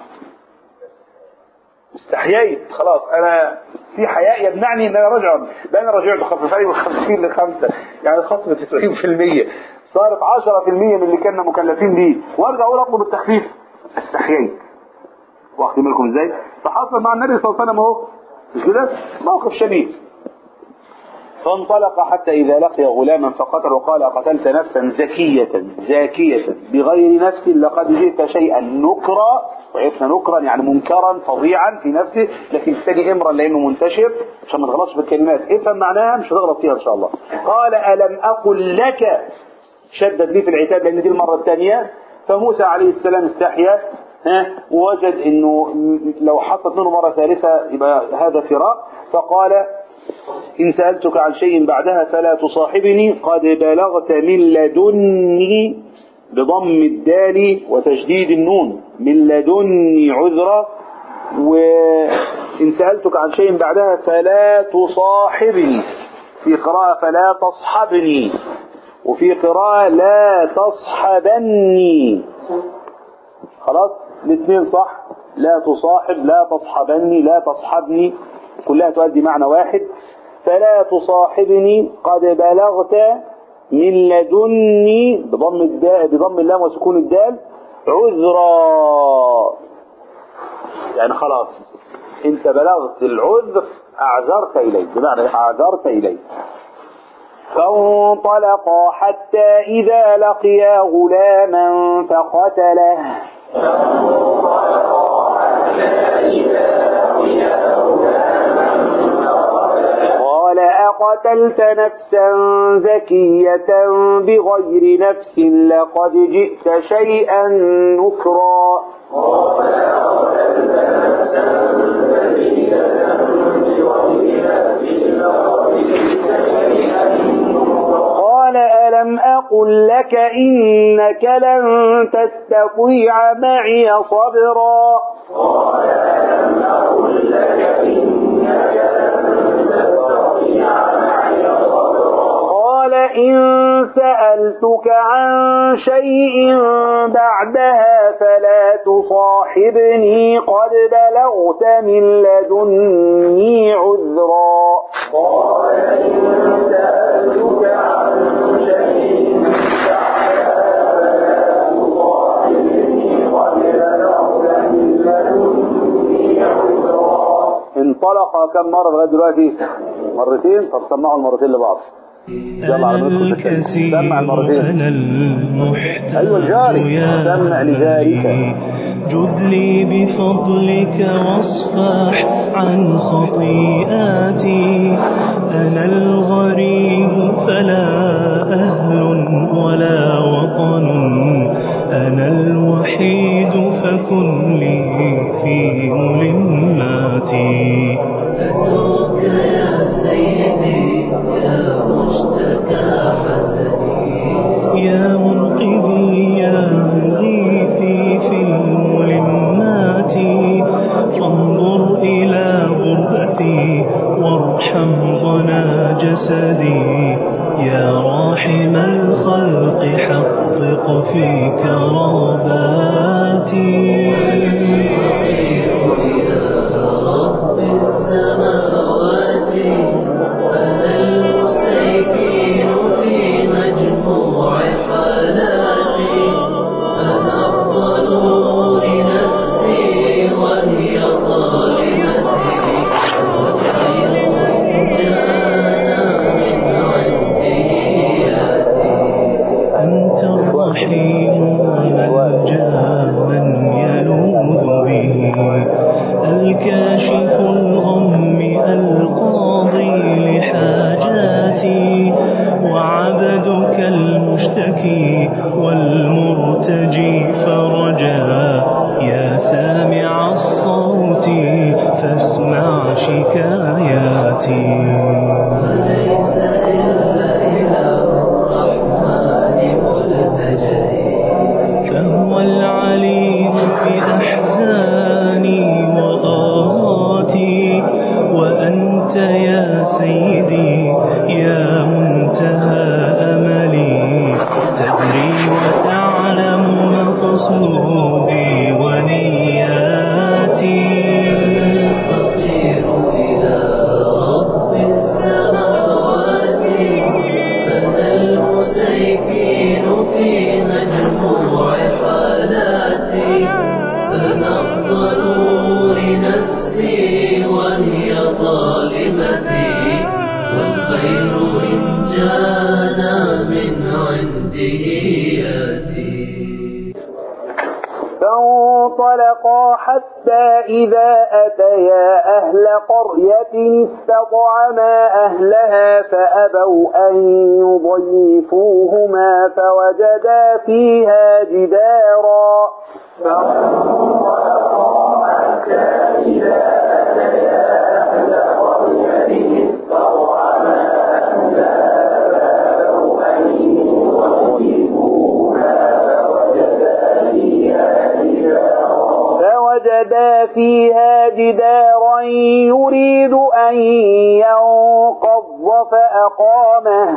استحييت خلاص انا في حياء يمنعني ان انا رجع ده انا رجعت خففين من 50 لخمسة يعني خصم 90% صارت 10% من اللي كنا مكلفين بيه وارجع اقول اطلب التخفيف استحييت واخدين بالكم ازاي فحصل مع النبي صلى الله عليه وسلم اهو مش كده موقف شبيه فانطلق حتى إذا لقي غلاما فقتل وقال قتلت نفسا زكية زاكية بغير نفس لقد جئت شيئا نكرا وعرفنا نكرا يعني منكرا فظيعا في نفسه لكن الثاني امرا لانه منتشر عشان ما تغلطش بالكلمات افهم معناها مش هتغلط فيها ان شاء الله قال الم اقل لك شدد لي في العتاب لان دي المره الثانيه فموسى عليه السلام استحيا ها ووجد انه لو حصلت منه مره ثالثه يبقى هذا فراق فقال إن سألتك عن شيء بعدها فلا تصاحبني قد بلغت من لدني بضم الدال وتشديد النون من لدني عذرا وإن سألتك عن شيء بعدها فلا تصاحبني في قراءة فلا تصحبني وفي قراءة لا تصحبني خلاص الاثنين صح لا تصاحب لا تصحبني لا تصحبني كلها تؤدي معنى واحد فلا تصاحبني قد بلغت من لدني بضم الدال بضم اللام وسكون الدال عذرا يعني خلاص انت بلغت العذر اعذرت اليه بمعنى اعذرت اليه فانطلقا حتى إذا لقيا غلاما فقتله قال أقتلت نفسا زكية بغير نفس لقد جئت شيئا نكرا قال ألم أقل لك إنك لن تستطيع معي صبرا قال إن سألتك عن شيء بعدها فلا تصاحبني قد بلغت من لدني عذرا انطلق كم مرة لغاية دلوقتي مرتين طب سمعوا المرتين لبعض يلا على أنا ما ندخل في الكلام. الكثير سمع المرتين أنا المحتاج أيوة الجاري. يا سمع لذلك. ربي. جد لي بفضلك واصفح عن خطيئاتي أنا الغريب فلا أهل ولا وطن أنا الوحيد فكن لي في ملماتي أتوك يا سيدي يا مشتكى حزني يا منقذي يا مغيثي في الملمات فانظر إلى غربتي وارحم ضنا جسدي يا راحم الخلق حقق في كراماتي رب السماوات أنا المسيكين في مجموع حالاتي أنا الظلوم لنفسي وهي ظالمتي والخير جانا من عنده ياتي أنت الرحيم ملجأ من يلوذ به الكاشف الغم القاضي لحاجاتي وعبدك المشتكي والمرتجي فرجا يا سامع الصوت فاسمع شكاياتي وليس إلا إلى الرحمن ملتجئي فهو العليم بأحزاني وآهاتي وأنت يا سيدي يا منتهى أملي تدري وتعلم مقصودي ونياتي الفقير إلى رب السماوات أنا المسيكين في مجموع حالاتي أنا الظلوم لنفسي وهي ظالمتي والخير إن جانا من عنده ياتي فانطلقا حتى إذا أتيا أهل قرية استطعما أهلها فأبوا أن يضيفوهما فوجدا فيها جدارا ونادى فيها جدارا يريد أن ينقض فأقامه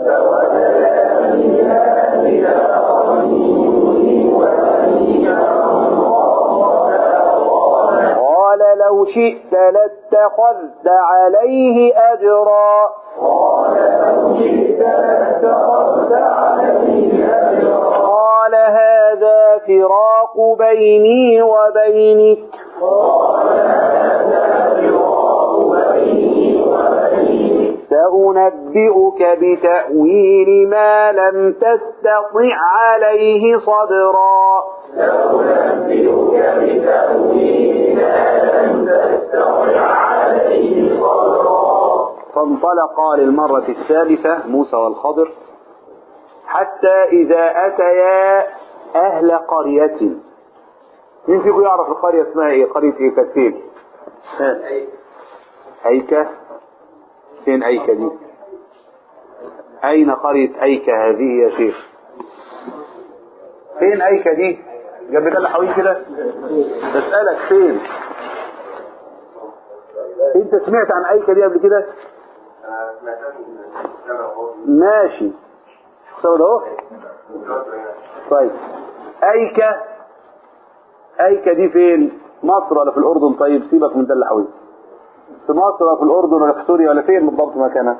قال لو شئت لاتخذت عليه أجرا قال هذا فراق بيني وبينك سأنبئك بتأويل ما لم تستطع عليه صبرا فانطلقا للمرة الثالثة موسى والخضر حتى إذا أتيا أهل قرية مين فيكم يعرف القرية اسمها ايه قرية ايه كانت فين ها. أيكة فين أيكة دي أين قرية أيكة هذه يا شيخ فين أيكة دي جنب ده حوالين كده بسألك فين انت سمعت عن أيكة دي قبل كده ماشي شو ده اهو طيب أيكة أيكة دي فين مصر ولا في الأردن طيب سيبك من ده اللي حوالين في مصر ولا في الأردن ولا في سوريا ولا فين بالضبط مكانها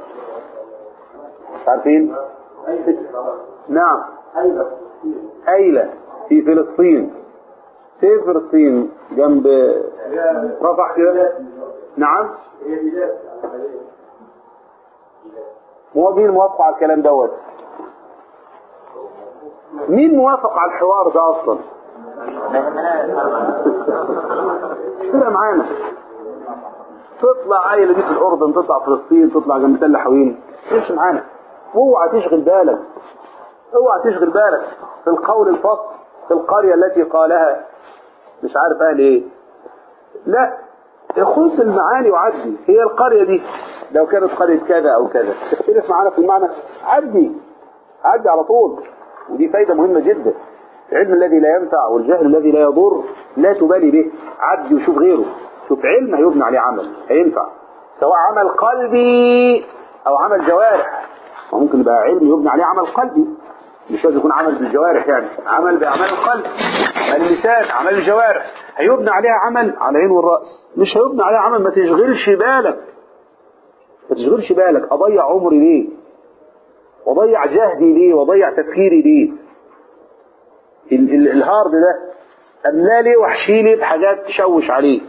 مش عارفين نعم أيلة في فلسطين فين فلسطين جنب رفح كده نعم هو مين موافق على الكلام دوت مين موافق على الحوار ده اصلا كده معانا تطلع عيلة دي في الأردن تطلع فلسطين تطلع جنب تل حوين مش معانا اوعى تشغل بالك اوعى تشغل بالك في القول الفصل في القرية التي قالها مش عارف قال ايه لا خذ المعاني وعدي هي القرية دي لو كانت قرية كذا او كذا تختلف معانا في المعنى عدي عدي على طول ودي فايدة مهمة جدا العلم الذي لا ينفع والجهل الذي لا يضر لا تبالي به عدي وشوف غيره شوف علم هيبنى عليه عمل هينفع سواء عمل قلبي او عمل جوارح وممكن يبقى علم يبنى عليه عمل قلبي مش لازم يكون عمل بالجوارح يعني عمل بأعمال القلب اللسان عمل الجوارح هيبنى عليها عمل على العين والرأس مش هيبنى عليها عمل ما تشغلش بالك ما تشغلش بالك أضيع عمري ليه وضيع جهدي ليه وضيع تفكيري ليه ال ال الهارد ده أملا ليه وحشي ليه بحاجات تشوش عليه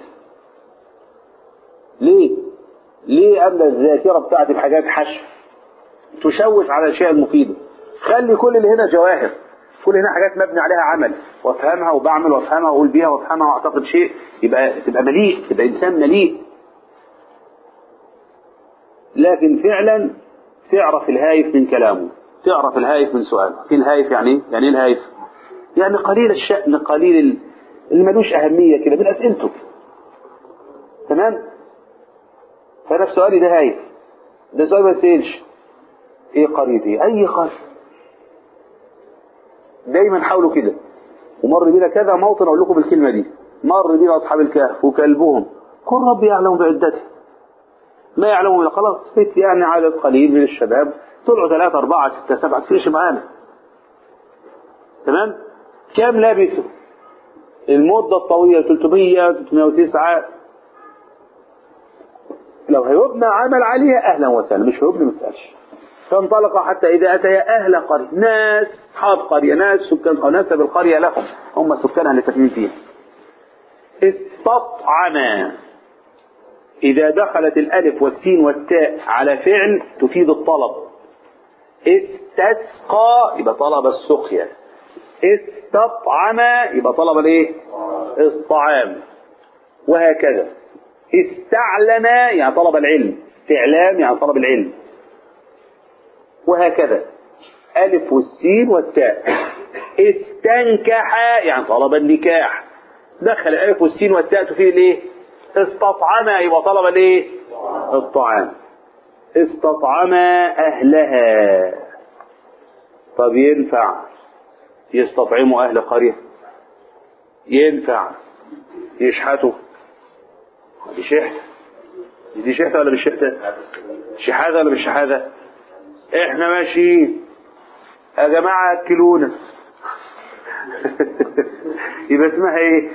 ليه ليه أملا الذاكرة بتاعتي بحاجات حشو تشوش على الأشياء المفيدة خلي كل اللي هنا جواهر كل هنا حاجات مبني عليها عمل وافهمها وبعمل وافهمها واقول بيها وافهمها واعتقد شيء يبقى تبقى مليء تبقى انسان مليء لكن فعلا تعرف الهايف من كلامه تعرف الهايف من سؤاله في الهايف يعني ايه؟ يعني ايه الهايف يعني قليل الشأن قليل ال- اللي ملوش أهمية كده من أسئلته تمام فأنا في سؤالي ده هايف ده سؤال ما يسألش ايه قريتي اي قرية دايما حاولوا كده ومر بينا كذا موطن اقول لكم الكلمة دي مر بينا اصحاب الكهف وكلبهم قل ربي يعلم بعدته ما يعلمون الا خلاص فت يعني عدد قليل من الشباب طلعوا ثلاثة أربعة ستة سبعة تفرقش معانا تمام كام لبثوا المدة الطويلة 300 309 لو هيبنى عمل عليها أهلا وسهلا مش هيبنى ما تسألش فانطلق حتى إذا أتيا أهل قرية ناس أصحاب قرية ناس سكان قرية نسب القرية لهم هم سكانها اللي ساكنين فيها استطعما إذا دخلت الألف والسين والتاء على فعل تفيد الطلب استسقى يبقى طلب السقيا استطعم يبقى طلب الايه الطعام وهكذا استعلم يعني طلب العلم استعلام يعني طلب العلم وهكذا ألف والسين والتاء استنكح يعني طلب النكاح دخل الألف والسين والتاء تفيد الايه استطعم يبقى طلب الايه الطعام استطعم أهلها طب ينفع يستطعموا أهل قرية ينفع يشحته دي شحته دي شحته ولا مش شحته شحاذة ولا مش شحاذة احنا ماشيين يا جماعة اكلونا يبقى اسمها ايه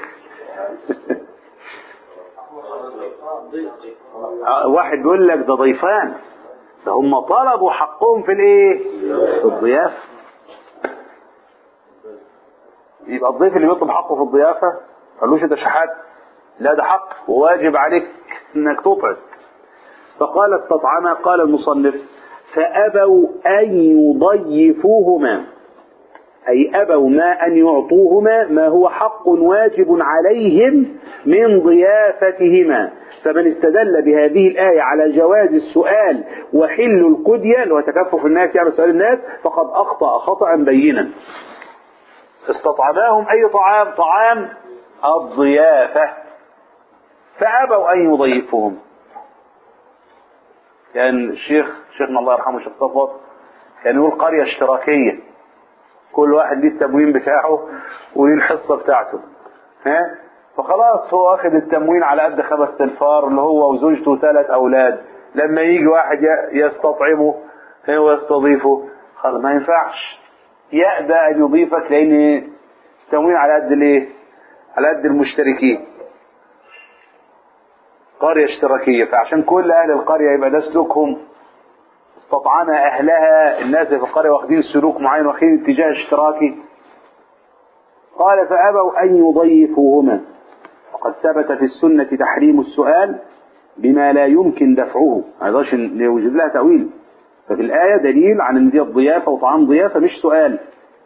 آه، واحد بيقول لك ده ضيفان ده هم طلبوا حقهم في الايه في الضيافة يبقى الضيف اللي بيطلب حقه في الضيافة قالوش ده شحات لا ده حق وواجب عليك انك تطعم فقال استطعما قال المصنف فأبوا أن يضيفوهما أي أبوا ما أن يعطوهما ما هو حق واجب عليهم من ضيافتهما فمن استدل بهذه الآية على جواز السؤال وحل القدية اللي هو تكفف الناس يعني سؤال الناس فقد أخطأ خطأ بينا استطعماهم أي طعام طعام الضيافة فأبوا أن يضيفوهم كان الشيخ شيخنا الله يرحمه الشيخ صفوت كان يقول قرية اشتراكية كل واحد ليه التموين بتاعه وليه الحصة بتاعته ها فخلاص هو واخد التموين على قد خمس تنفار اللي هو وزوجته وثلاث أولاد لما يجي واحد ي- يستطعمه ها، ويستضيفه خلاص ما ينفعش يأبى أن يضيفك لأن التموين على قد الايه؟ على قد المشتركين قرية اشتراكية فعشان كل أهل القرية يبقى ده سلوكهم استطعم أهلها الناس في القرية واخدين سلوك معين واخدين اتجاه اشتراكي قال فأبوا أن يضيفوهما وقد ثبت في السنة تحريم السؤال بما لا يمكن دفعه ما يقدرش يوجد لها تأويل ففي الآية دليل عن ان دي الضيافة وطعام ضيافة مش سؤال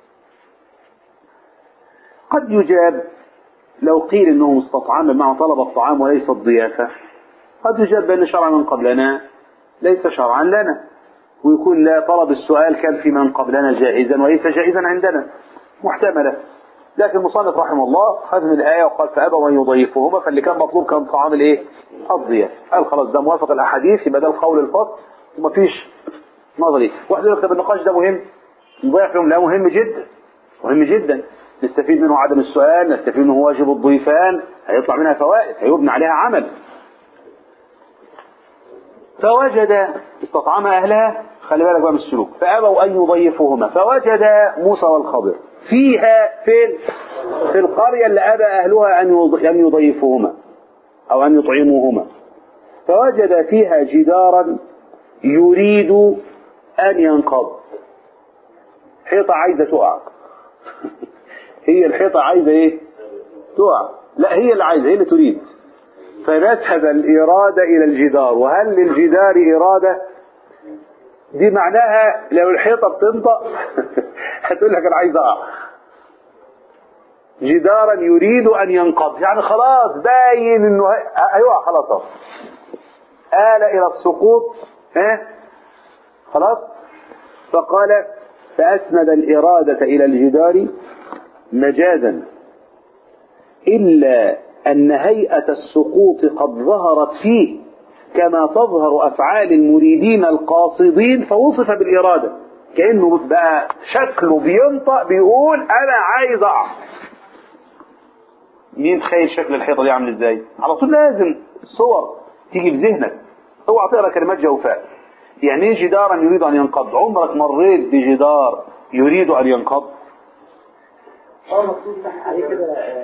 قد يجاب لو قيل انه استطعم مع طلب الطعام وليس الضيافة قد يجاب بأن شرع من قبلنا ليس شرعا لنا ويكون لا طلب السؤال كان في من قبلنا جائزا وليس جائزا عندنا محتملة لكن المصنف رحمه الله خذ من الآية وقال فأبوا أن يضيفوهما فاللي كان مطلوب كان طعام الإيه؟ الضيافة قال خلاص ده موافق الأحاديث يبقى ده القول الفصل ومفيش نظري واحد يقول لك طب النقاش ده مهم نضيع فيهم لا مهم جدا مهم جدا نستفيد منه عدم السؤال نستفيد منه واجب الضيفان هيطلع منها فوائد هيبنى عليها عمل فوجد استطعم أهلها خلي بالك بقى من السلوك فأبوا أن يضيفوهما فوجد موسى والخضر فيها فين في القرية اللي أبى أهلها أن يض- أن يضيفوهما أو أن يطعموهما فوجد فيها جدارا يريد أن ينقض حيطة عايزة تقع هي الحيطة عايزة إيه تقع لا هي اللي عايزة هي اللي تريد فنسب الإرادة إلى الجدار وهل للجدار إرادة دي معناها لو الحيطة بتنطق هتقول لك أنا عايز أقع جدارا يريد أن ينقض يعني خلاص باين إنه هي- هيقع خلاص أهو آل إلى السقوط ها خلاص فقال فأسند الإرادة إلى الجدار مجازا إلا أن هيئة السقوط قد ظهرت فيه كما تظهر أفعال المريدين القاصدين فوصف بالإرادة كأنه بقى شكله بينطق بيقول أنا عايز أقع مين تخيل شكل الحيطة دي عامل ازاي على طول لازم صور تيجي في ذهنك اوعى تقرا كلمات جوفاء يعني ايه جدارا يريد ان ينقض عمرك مريت بجدار يريد ان ينقض اه مكتوب تحت عليه كده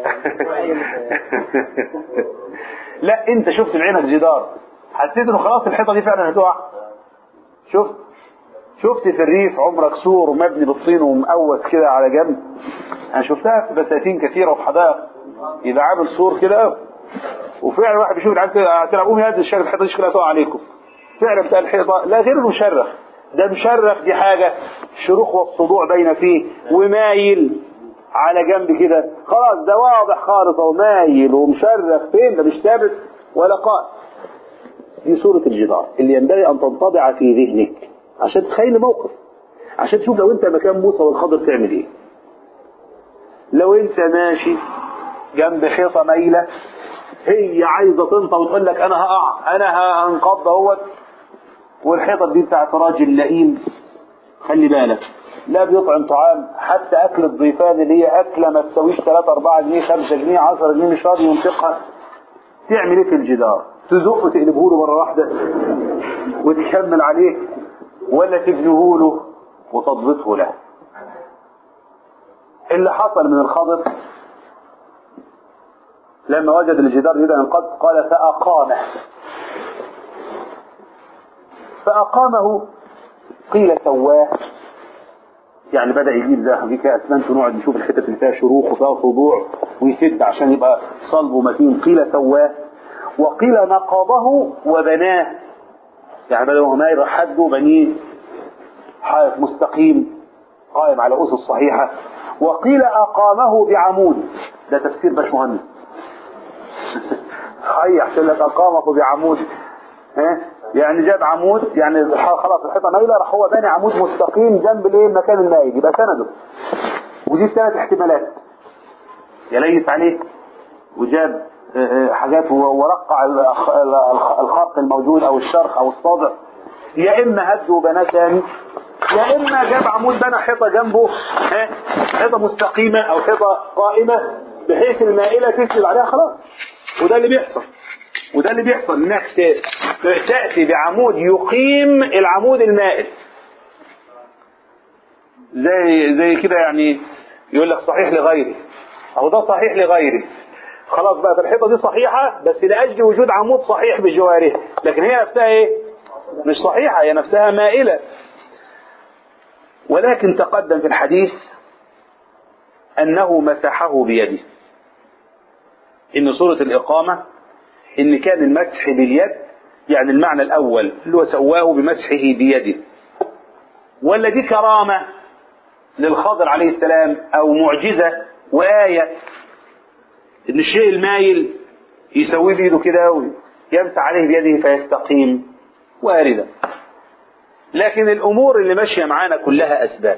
لا انت شفت بعينك جدار حسيت انه خلاص الحيطه دي فعلا هتقع شفت شفت في الريف عمرك سور مبني بالطين ومقوس كده على جنب انا شفتها في بساتين كثيره وفي حدائق يبقى عامل سور كده وفعلا واحد بيشوف العيال كده تلعب قوم يهدي الشارع الحيطه دي شكلها تقع عليكم فعلا بتاع الحيطه لا غير المشرخ ده مشرخ دي حاجه الشروخ والصدوع باينه فيه ومايل على جنب كده خلاص ده واضح خالص اهو مايل ومشرخ فين ده مش ثابت ولا قائم دي صورة الجدار اللي ينبغي أن تنطبع في ذهنك عشان تتخيل موقف عشان تشوف لو أنت مكان موسى والخضر تعمل إيه لو أنت ماشي جنب حيطة مايلة هي عايزة تنطى وتقول لك أنا هقع أنا هنقض اهوت والحيطة دي بتاعت راجل لئيم خلي بالك لا بيطعم طعام حتى اكل الضيفان اللي هي اكله ما تسويش 3 4 جنيه 5 جنيه 10 جنيه مش راضي ينفقها تعمل ايه في الجدار تزقه تقلبه له مره واحده وتكمل عليه ولا تبنيه له وتضبطه له اللي حصل من الخضر لما وجد الجدار يريد ان ينقض قال فاقامه فاقامه قيل سواه يعني بدا يجيب زي حقيقه اسمنت ونقعد نشوف الحتت اللي فيها شروخ وفيها خضوع ويسد عشان يبقى صلب ومتين قيل سواه وقيل نقضه وبناه يعني بدل ما يروح حده بنيه حائط مستقيم قائم على اسس صحيحه وقيل اقامه بعمود ده تفسير باشمهندس صحيح عشان لك اقامه بعمود ها يعني جاب عمود يعني خلاص الحيطه مايله راح هو باني عمود مستقيم جنب الايه المكان المائل يبقى سنده ودي ثلاث احتمالات يليس عليه وجاب حاجات ورقع الخرق الموجود او الشرخ او الصادع يا اما هد وبناه ثاني يا اما جاب عمود بنى حيطه جنبه ها حيطه مستقيمه او حيطه قائمه بحيث المائله تسند عليها خلاص وده اللي بيحصل وده اللي بيحصل انك تاتي بعمود يقيم العمود المائل زي زي كده يعني يقول لك صحيح لغيري او ده صحيح لغيري خلاص بقى الحيطه دي صحيحه بس لاجل وجود عمود صحيح بجوارها لكن هي نفسها ايه مش صحيحه هي نفسها مائله ولكن تقدم في الحديث انه مسحه بيده ان سوره الاقامه ان كان المسح باليد يعني المعنى الاول اللي هو سواه بمسحه بيده ولا دي كرامه للخضر عليه السلام او معجزه وايه ان الشيء المايل يسويه بايده كده ويمسح عليه بيده فيستقيم وارده لكن الامور اللي ماشيه معانا كلها اسباب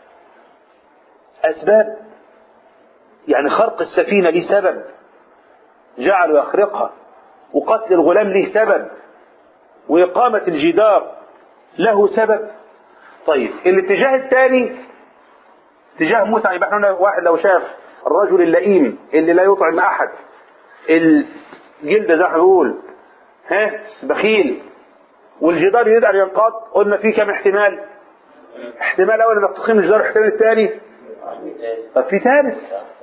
اسباب يعني خرق السفينه ليه سبب جعلوا يخرقها وقتل الغلام له سبب وإقامة الجدار له سبب طيب الاتجاه الثاني اتجاه موسى يبقى احنا واحد لو شاف الرجل اللئيم اللي لا يطعم أحد الجلد زي ما بيقول ها بخيل والجدار يريد أن ينقض قلنا فيه كم احتمال احتمال أول انك تقيم الجدار الاحتمال الثاني طب في ثالث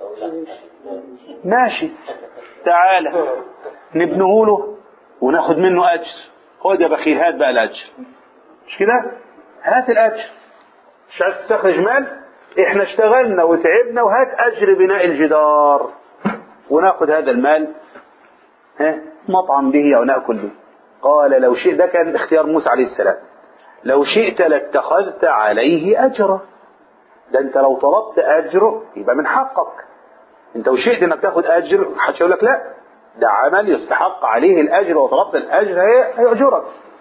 ماشي تعالى نبنه له وناخد منه اجر خد يا بخيل هات بقى الاجر مش كده هات الاجر مش عايز تستخرج مال احنا اشتغلنا وتعبنا وهات اجر بناء الجدار وناخد هذا المال ها مطعم به او ناكل به قال لو شئت ده كان اختيار موسى عليه السلام لو شئت لاتخذت عليه اجرا ده انت لو طلبت اجره يبقى من حقك انت وشئت انك تاخد اجر محدش يقول لك لا ده عمل يستحق عليه الاجر وطلبت الاجر هيأجرك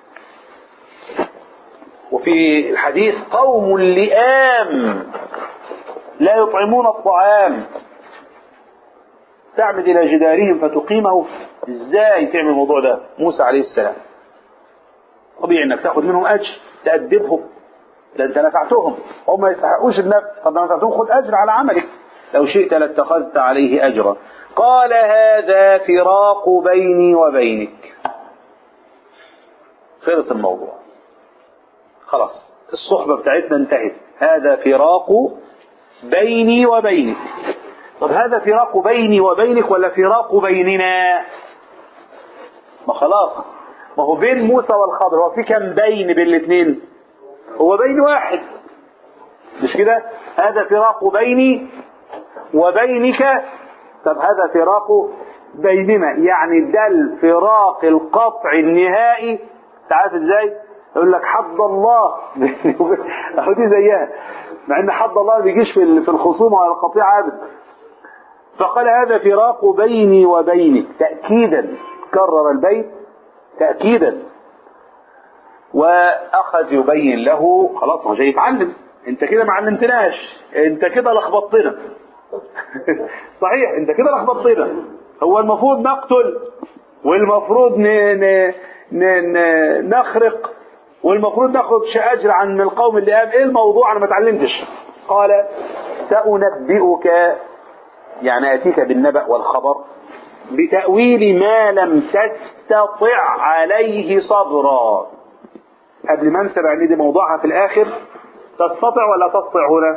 وفي الحديث قوم لئام لا يطعمون الطعام تعمد الى جدارهم فتقيمه ازاي تعمل الموضوع ده موسى عليه السلام طبيعي انك تاخد منهم اجر تأدبهم ده انت نفعتهم هم ما يستحقوش النفع طب نفعتهم خد اجر على عملك لو شئت لاتخذت عليه اجرا قال هذا فراق بيني وبينك خلص الموضوع خلاص الصحبة بتاعتنا انتهت هذا فراق بيني وبينك طب هذا فراق بيني وبينك ولا فراق بيننا ما خلاص ما هو بين موسى والخضر هو في كم بين بين الاثنين هو بين واحد مش كده هذا فراق بيني وبينك طب هذا فراق بيننا يعني ده الفراق القطع النهائي تعرف ازاي يقول لك حد الله اهو دي زيها مع ان حد الله ما بيجيش في في الخصومه ولا القطيعه ابدا فقال هذا فراق بيني وبينك تاكيدا كرر البيت تاكيدا واخذ يبين له خلاص هو جاي يتعلم انت كده ما علمتناش انت كده لخبطتنا صحيح انت كده لخبطتنا هو المفروض نقتل والمفروض ن... ن... ن... ن... نخرق والمفروض ناخد اجر عن القوم اللي قام ايه الموضوع انا ما اتعلمتش قال سأنبئك يعني اتيك بالنبأ والخبر بتأويل ما لم تستطع عليه صبرا قبل ما انسى يعني دي موضوعها في الاخر تستطع ولا تستطع هنا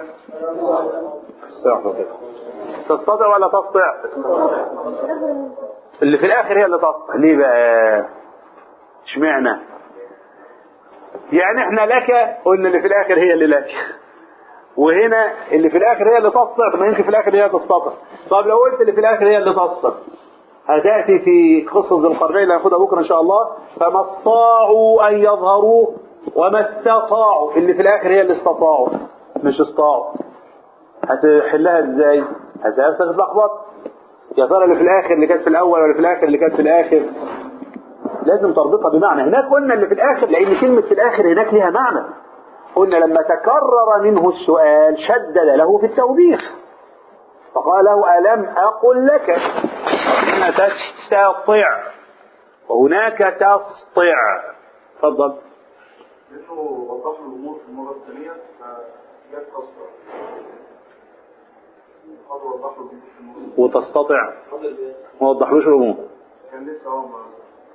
تستطع ولا تستطع اللي في الاخر هي اللي تستطع ليه بقى اشمعنى يعني احنا لك قلنا اللي في الاخر هي اللي لك وهنا اللي في الاخر هي اللي تستطع طب ما يمكن في الاخر هي تستطع طب لو قلت اللي في الاخر هي اللي تستطع هتاتي في قصه ذي القرنين اللي هناخدها بكره ان شاء الله فما استطاعوا ان يظهروه وما استطاعوا اللي في الاخر هي اللي استطاعوا مش استطاعوا هتحلها ازاي هتلاقيها تتلخبط يا ترى اللي في الاخر اللي كانت في الاول ولا في الاخر اللي كانت في الاخر لازم تربطها بمعنى هناك قلنا اللي في الاخر لان كلمه في الاخر هناك لها معنى قلنا لما تكرر منه السؤال شدد له في التوبيخ فقال له ألم أقل لك هنا تستطيع وهناك تسطع تفضل لانه وضح له الامور في المره الثانيه فجت تصدر قد وضح له الامور في المره وتستطع ما وضحلوش الأمور كان لسه هو ما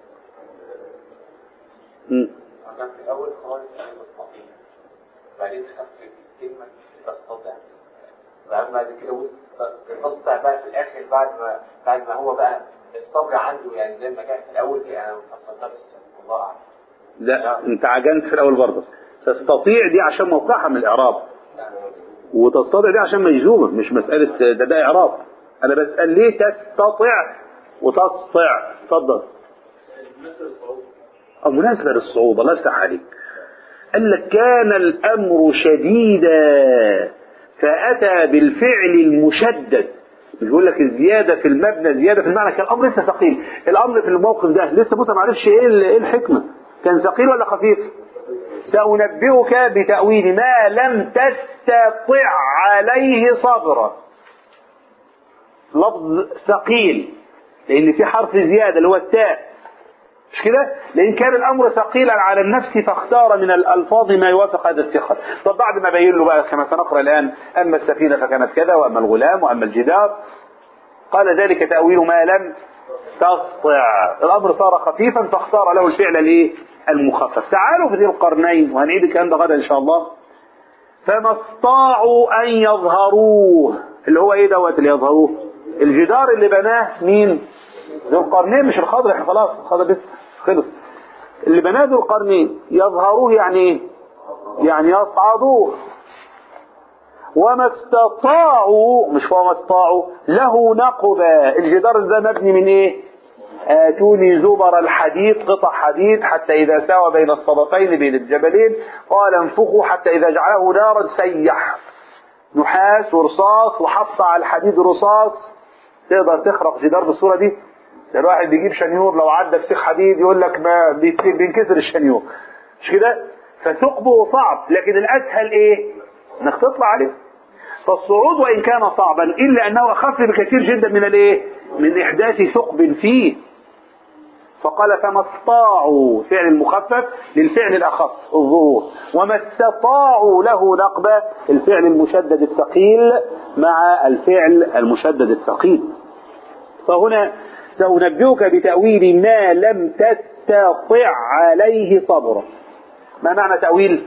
مم. كان في الأول خالص أنا مستطيع بعدين خفف كلمة تستطيع بعد بعد كده وصل تستطيع بقى في الآخر بعد ما بعد ما هو بقى الصبر عنده يعني زي ما كان في الأول كده أنا فصلتها بس الله أعلم لا انت عجنت في الأول برضه تستطيع دي عشان موقعها من الإعراب وتستطيع دي عشان مجزومة مش مسألة ده ده إعراب أنا بسأل ليه تستطيع وتسطع اتفضل أو مناسبة للصعوبة الله يفتح عليك قال لك كان الأمر شديدا فأتى بالفعل المشدد مش بيقول لك الزيادة في المبنى زيادة في المعنى كان الأمر لسه ثقيل الأمر في الموقف ده لسه موسى ما عرفش إيه ال- إيه الحكمة كان ثقيل ولا خفيف سأنبئك بتأويل ما لم تستطع عليه صبرا لفظ ثقيل لأن في حرف زيادة اللي هو التاء مش كده؟ لأن كان الأمر ثقيلا على النفس فاختار من الألفاظ ما يوافق هذا الثقل. طب بعد ما بين له بقى كما سنقرأ الآن أما السفينة فكانت كذا وأما الغلام وأما الجدار قال ذلك تأويل ما لم تسطع الأمر صار خفيفا فاختار له الفعل الإيه؟ المخفف تعالوا في ذي القرنين وهنعيد الكلام ده غدا إن شاء الله فما استطاعوا أن يظهروه اللي هو إيه دوت اللي يظهروه الجدار اللي بناه مين ذو القرنين مش الخضر احنا خلاص الخضر لسه خلص اللي بناه ذو القرنين يظهروه يعني ايه يعني يصعدوه وما استطاعوا مش وما استطاعوا له نقبة الجدار ده مبني من ايه آتوني زبر الحديد قطع حديد حتى إذا ساوى بين الصدفين بين الجبلين قال انفخوا حتى إذا جعله نارا سيح نحاس ورصاص وحط على الحديد رصاص تقدر تخرق جدار بالصورة دي ده الواحد بيجيب شنيور لو عدى في سيخ حديد يقول لك ما بيت- بينكسر الشنيور مش كده فثقبه صعب لكن الأسهل إيه إنك تطلع عليه فالصعود وإن كان صعبا إلا أنه أخف بكثير جدا من الإيه من إحداث ثقب فيه فقال فما استطاعوا فعل المخفف للفعل الأخف الظهور وما استطاعوا له نقبة الفعل المشدد الثقيل مع الفعل المشدد الثقيل فهنا سأنبئك بتأويل ما لم تستطع عليه صبرا ما معنى تأويل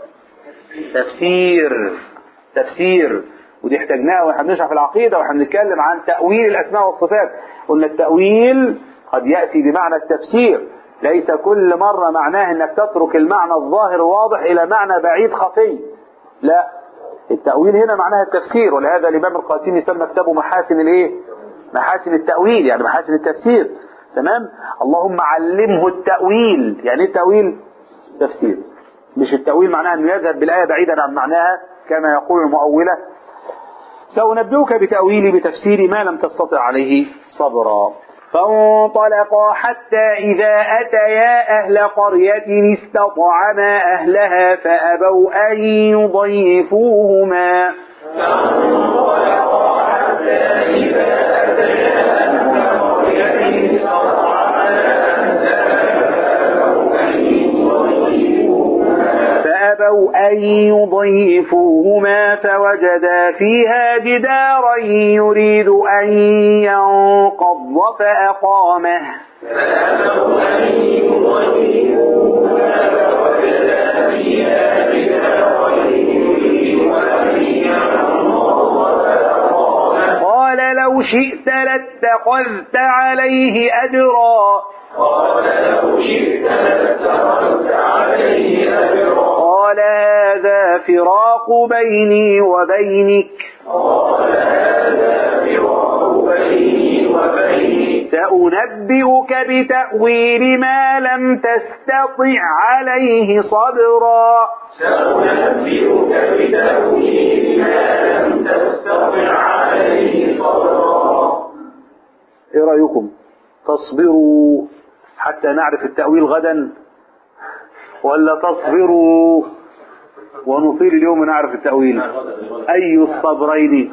تفسير تفسير ودي احتاجناها واحنا بنشرح في العقيدة واحنا بنتكلم عن تأويل الأسماء والصفات قلنا التأويل قد يأتي بمعنى التفسير ليس كل مرة معناه انك تترك المعنى الظاهر واضح الى معنى بعيد خفي لا التأويل هنا معناها التفسير ولهذا الإمام القاسمي سمى كتابه محاسن الايه محاسن التأويل يعني محاسن التفسير تمام اللهم علمه التأويل يعني ايه التأويل تفسير مش التأويل معناها انه يذهب بالآية بعيدا عن معناها كما يقول المؤولة سأنبئك بتأويل بتفسير ما لم تستطع عليه صبرا فانطلقا حتى إذا أتيا أهل قرية استطعما أهلها فأبوا أن يضيفوهما أرادوا أن يضيفوهما فوجدا فيها جدارا يريد أن ينقض فأقامه قال لو شئت لاتخذت عليه أجرا قال هذا فراق بيني وبينك سأنبئك بتأويل ما لم تستطع عليه صبرا ايه رأيكم تصبروا حتى نعرف التأويل غدا ولا تصبروا ونطيل اليوم نعرف التأويل أي الصبرين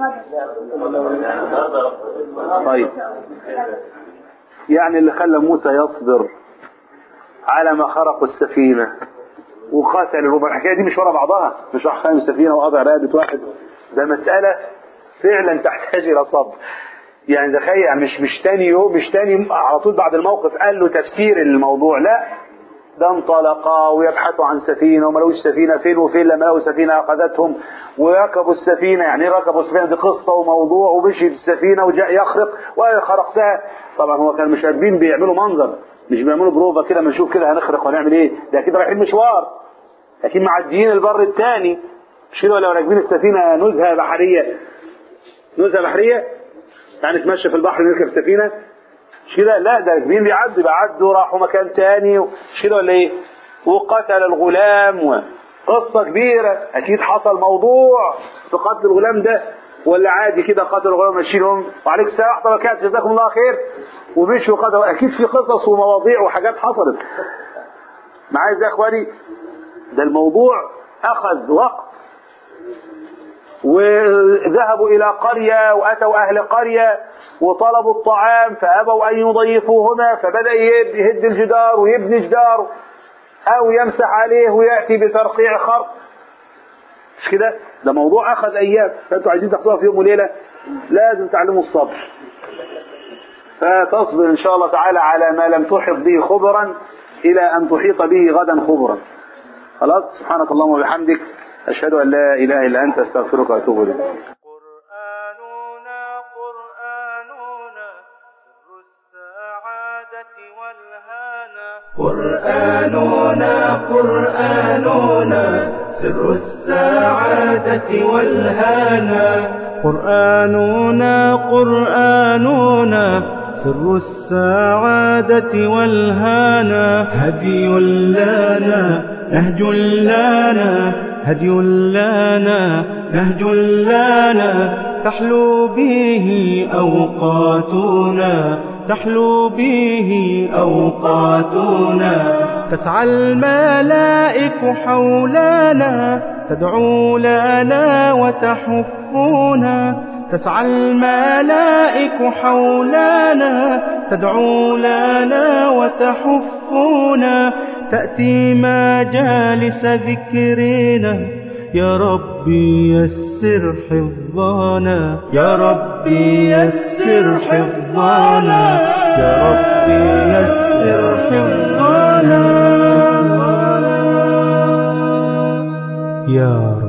طيب يعني اللي خلى موسى يصبر على ما خرقوا السفينة وقتل الربع الحكاية دي مش ورا بعضها مش راح خايم السفينة وقضى رقبة واحد ده مسألة فعلا تحتاج إلى صبر يعني تخيل يعني مش مش تاني يوم مش تاني على طول بعد الموقف قال له تفسير الموضوع لا ده انطلقا ويبحثوا عن سفينه وما لقوش سفينه فين وفين لما لقوا سفينه اخذتهم وركبوا السفينه يعني ايه ركبوا السفينه دي قصه وموضوع ومشي في السفينه وجاء يخرق وخرقتها طبعا هو كان مش قادرين بيعملوا منظر مش بيعملوا بروفا كده ما نشوف كده هنخرق ونعمل ايه ده اكيد رايحين مشوار اكيد معديين البر الثاني مش كده لو راكبين السفينه نزهه بحريه نزهه بحريه يعني نتمشى في البحر نركب سفينه مش كده لا ده راكبين بيعدوا بيعدوا راحوا مكان تاني مش كده ولا ايه وقتل الغلام وقصه كبيره اكيد حصل موضوع في قتل الغلام ده ولا عادي كده قتل الغلام ماشيينهم وعليك السلام ورحمه الله وبركاته جزاكم الله خير ومشوا قتلوا اكيد في قصص ومواضيع وحاجات حصلت معايا ازاي يا اخواني ده الموضوع اخذ وقت وذهبوا إلى قرية وأتوا أهل قرية وطلبوا الطعام فأبوا أن يضيفوهما فبدأ يهد الجدار ويبني جدار أو يمسح عليه ويأتي بترقيع خرق مش كده ده موضوع أخذ أيام فأنتوا عايزين تاخدوها في يوم وليلة لازم تعلموا الصبر فتصبر إن شاء الله تعالى على ما لم تحط به خبرا إلى أن تحيط به غدا خبرا خلاص سبحانك اللهم وبحمدك أشهد أن لا إله إلا أنت أستغفرك وأتوب إليك قرآننا قرآننا سر السعادة والهانا قرآننا قرآننا سر السعادة والهانا قرآننا قرآننا سر السعادة والهانا هدي لنا نهج لنا هدي لنا نهج لنا تحلو به أوقاتنا تحلو به أوقاتنا تسعى الملائك حولنا تدعو لنا وتحفنا تسعى الملائك حولنا تدعو لنا وتحفنا تأتي مجالس ذكرنا يا ربي يسر حفظنا يا ربي يسر حفظنا يا ربي يسر حفظنا يا رب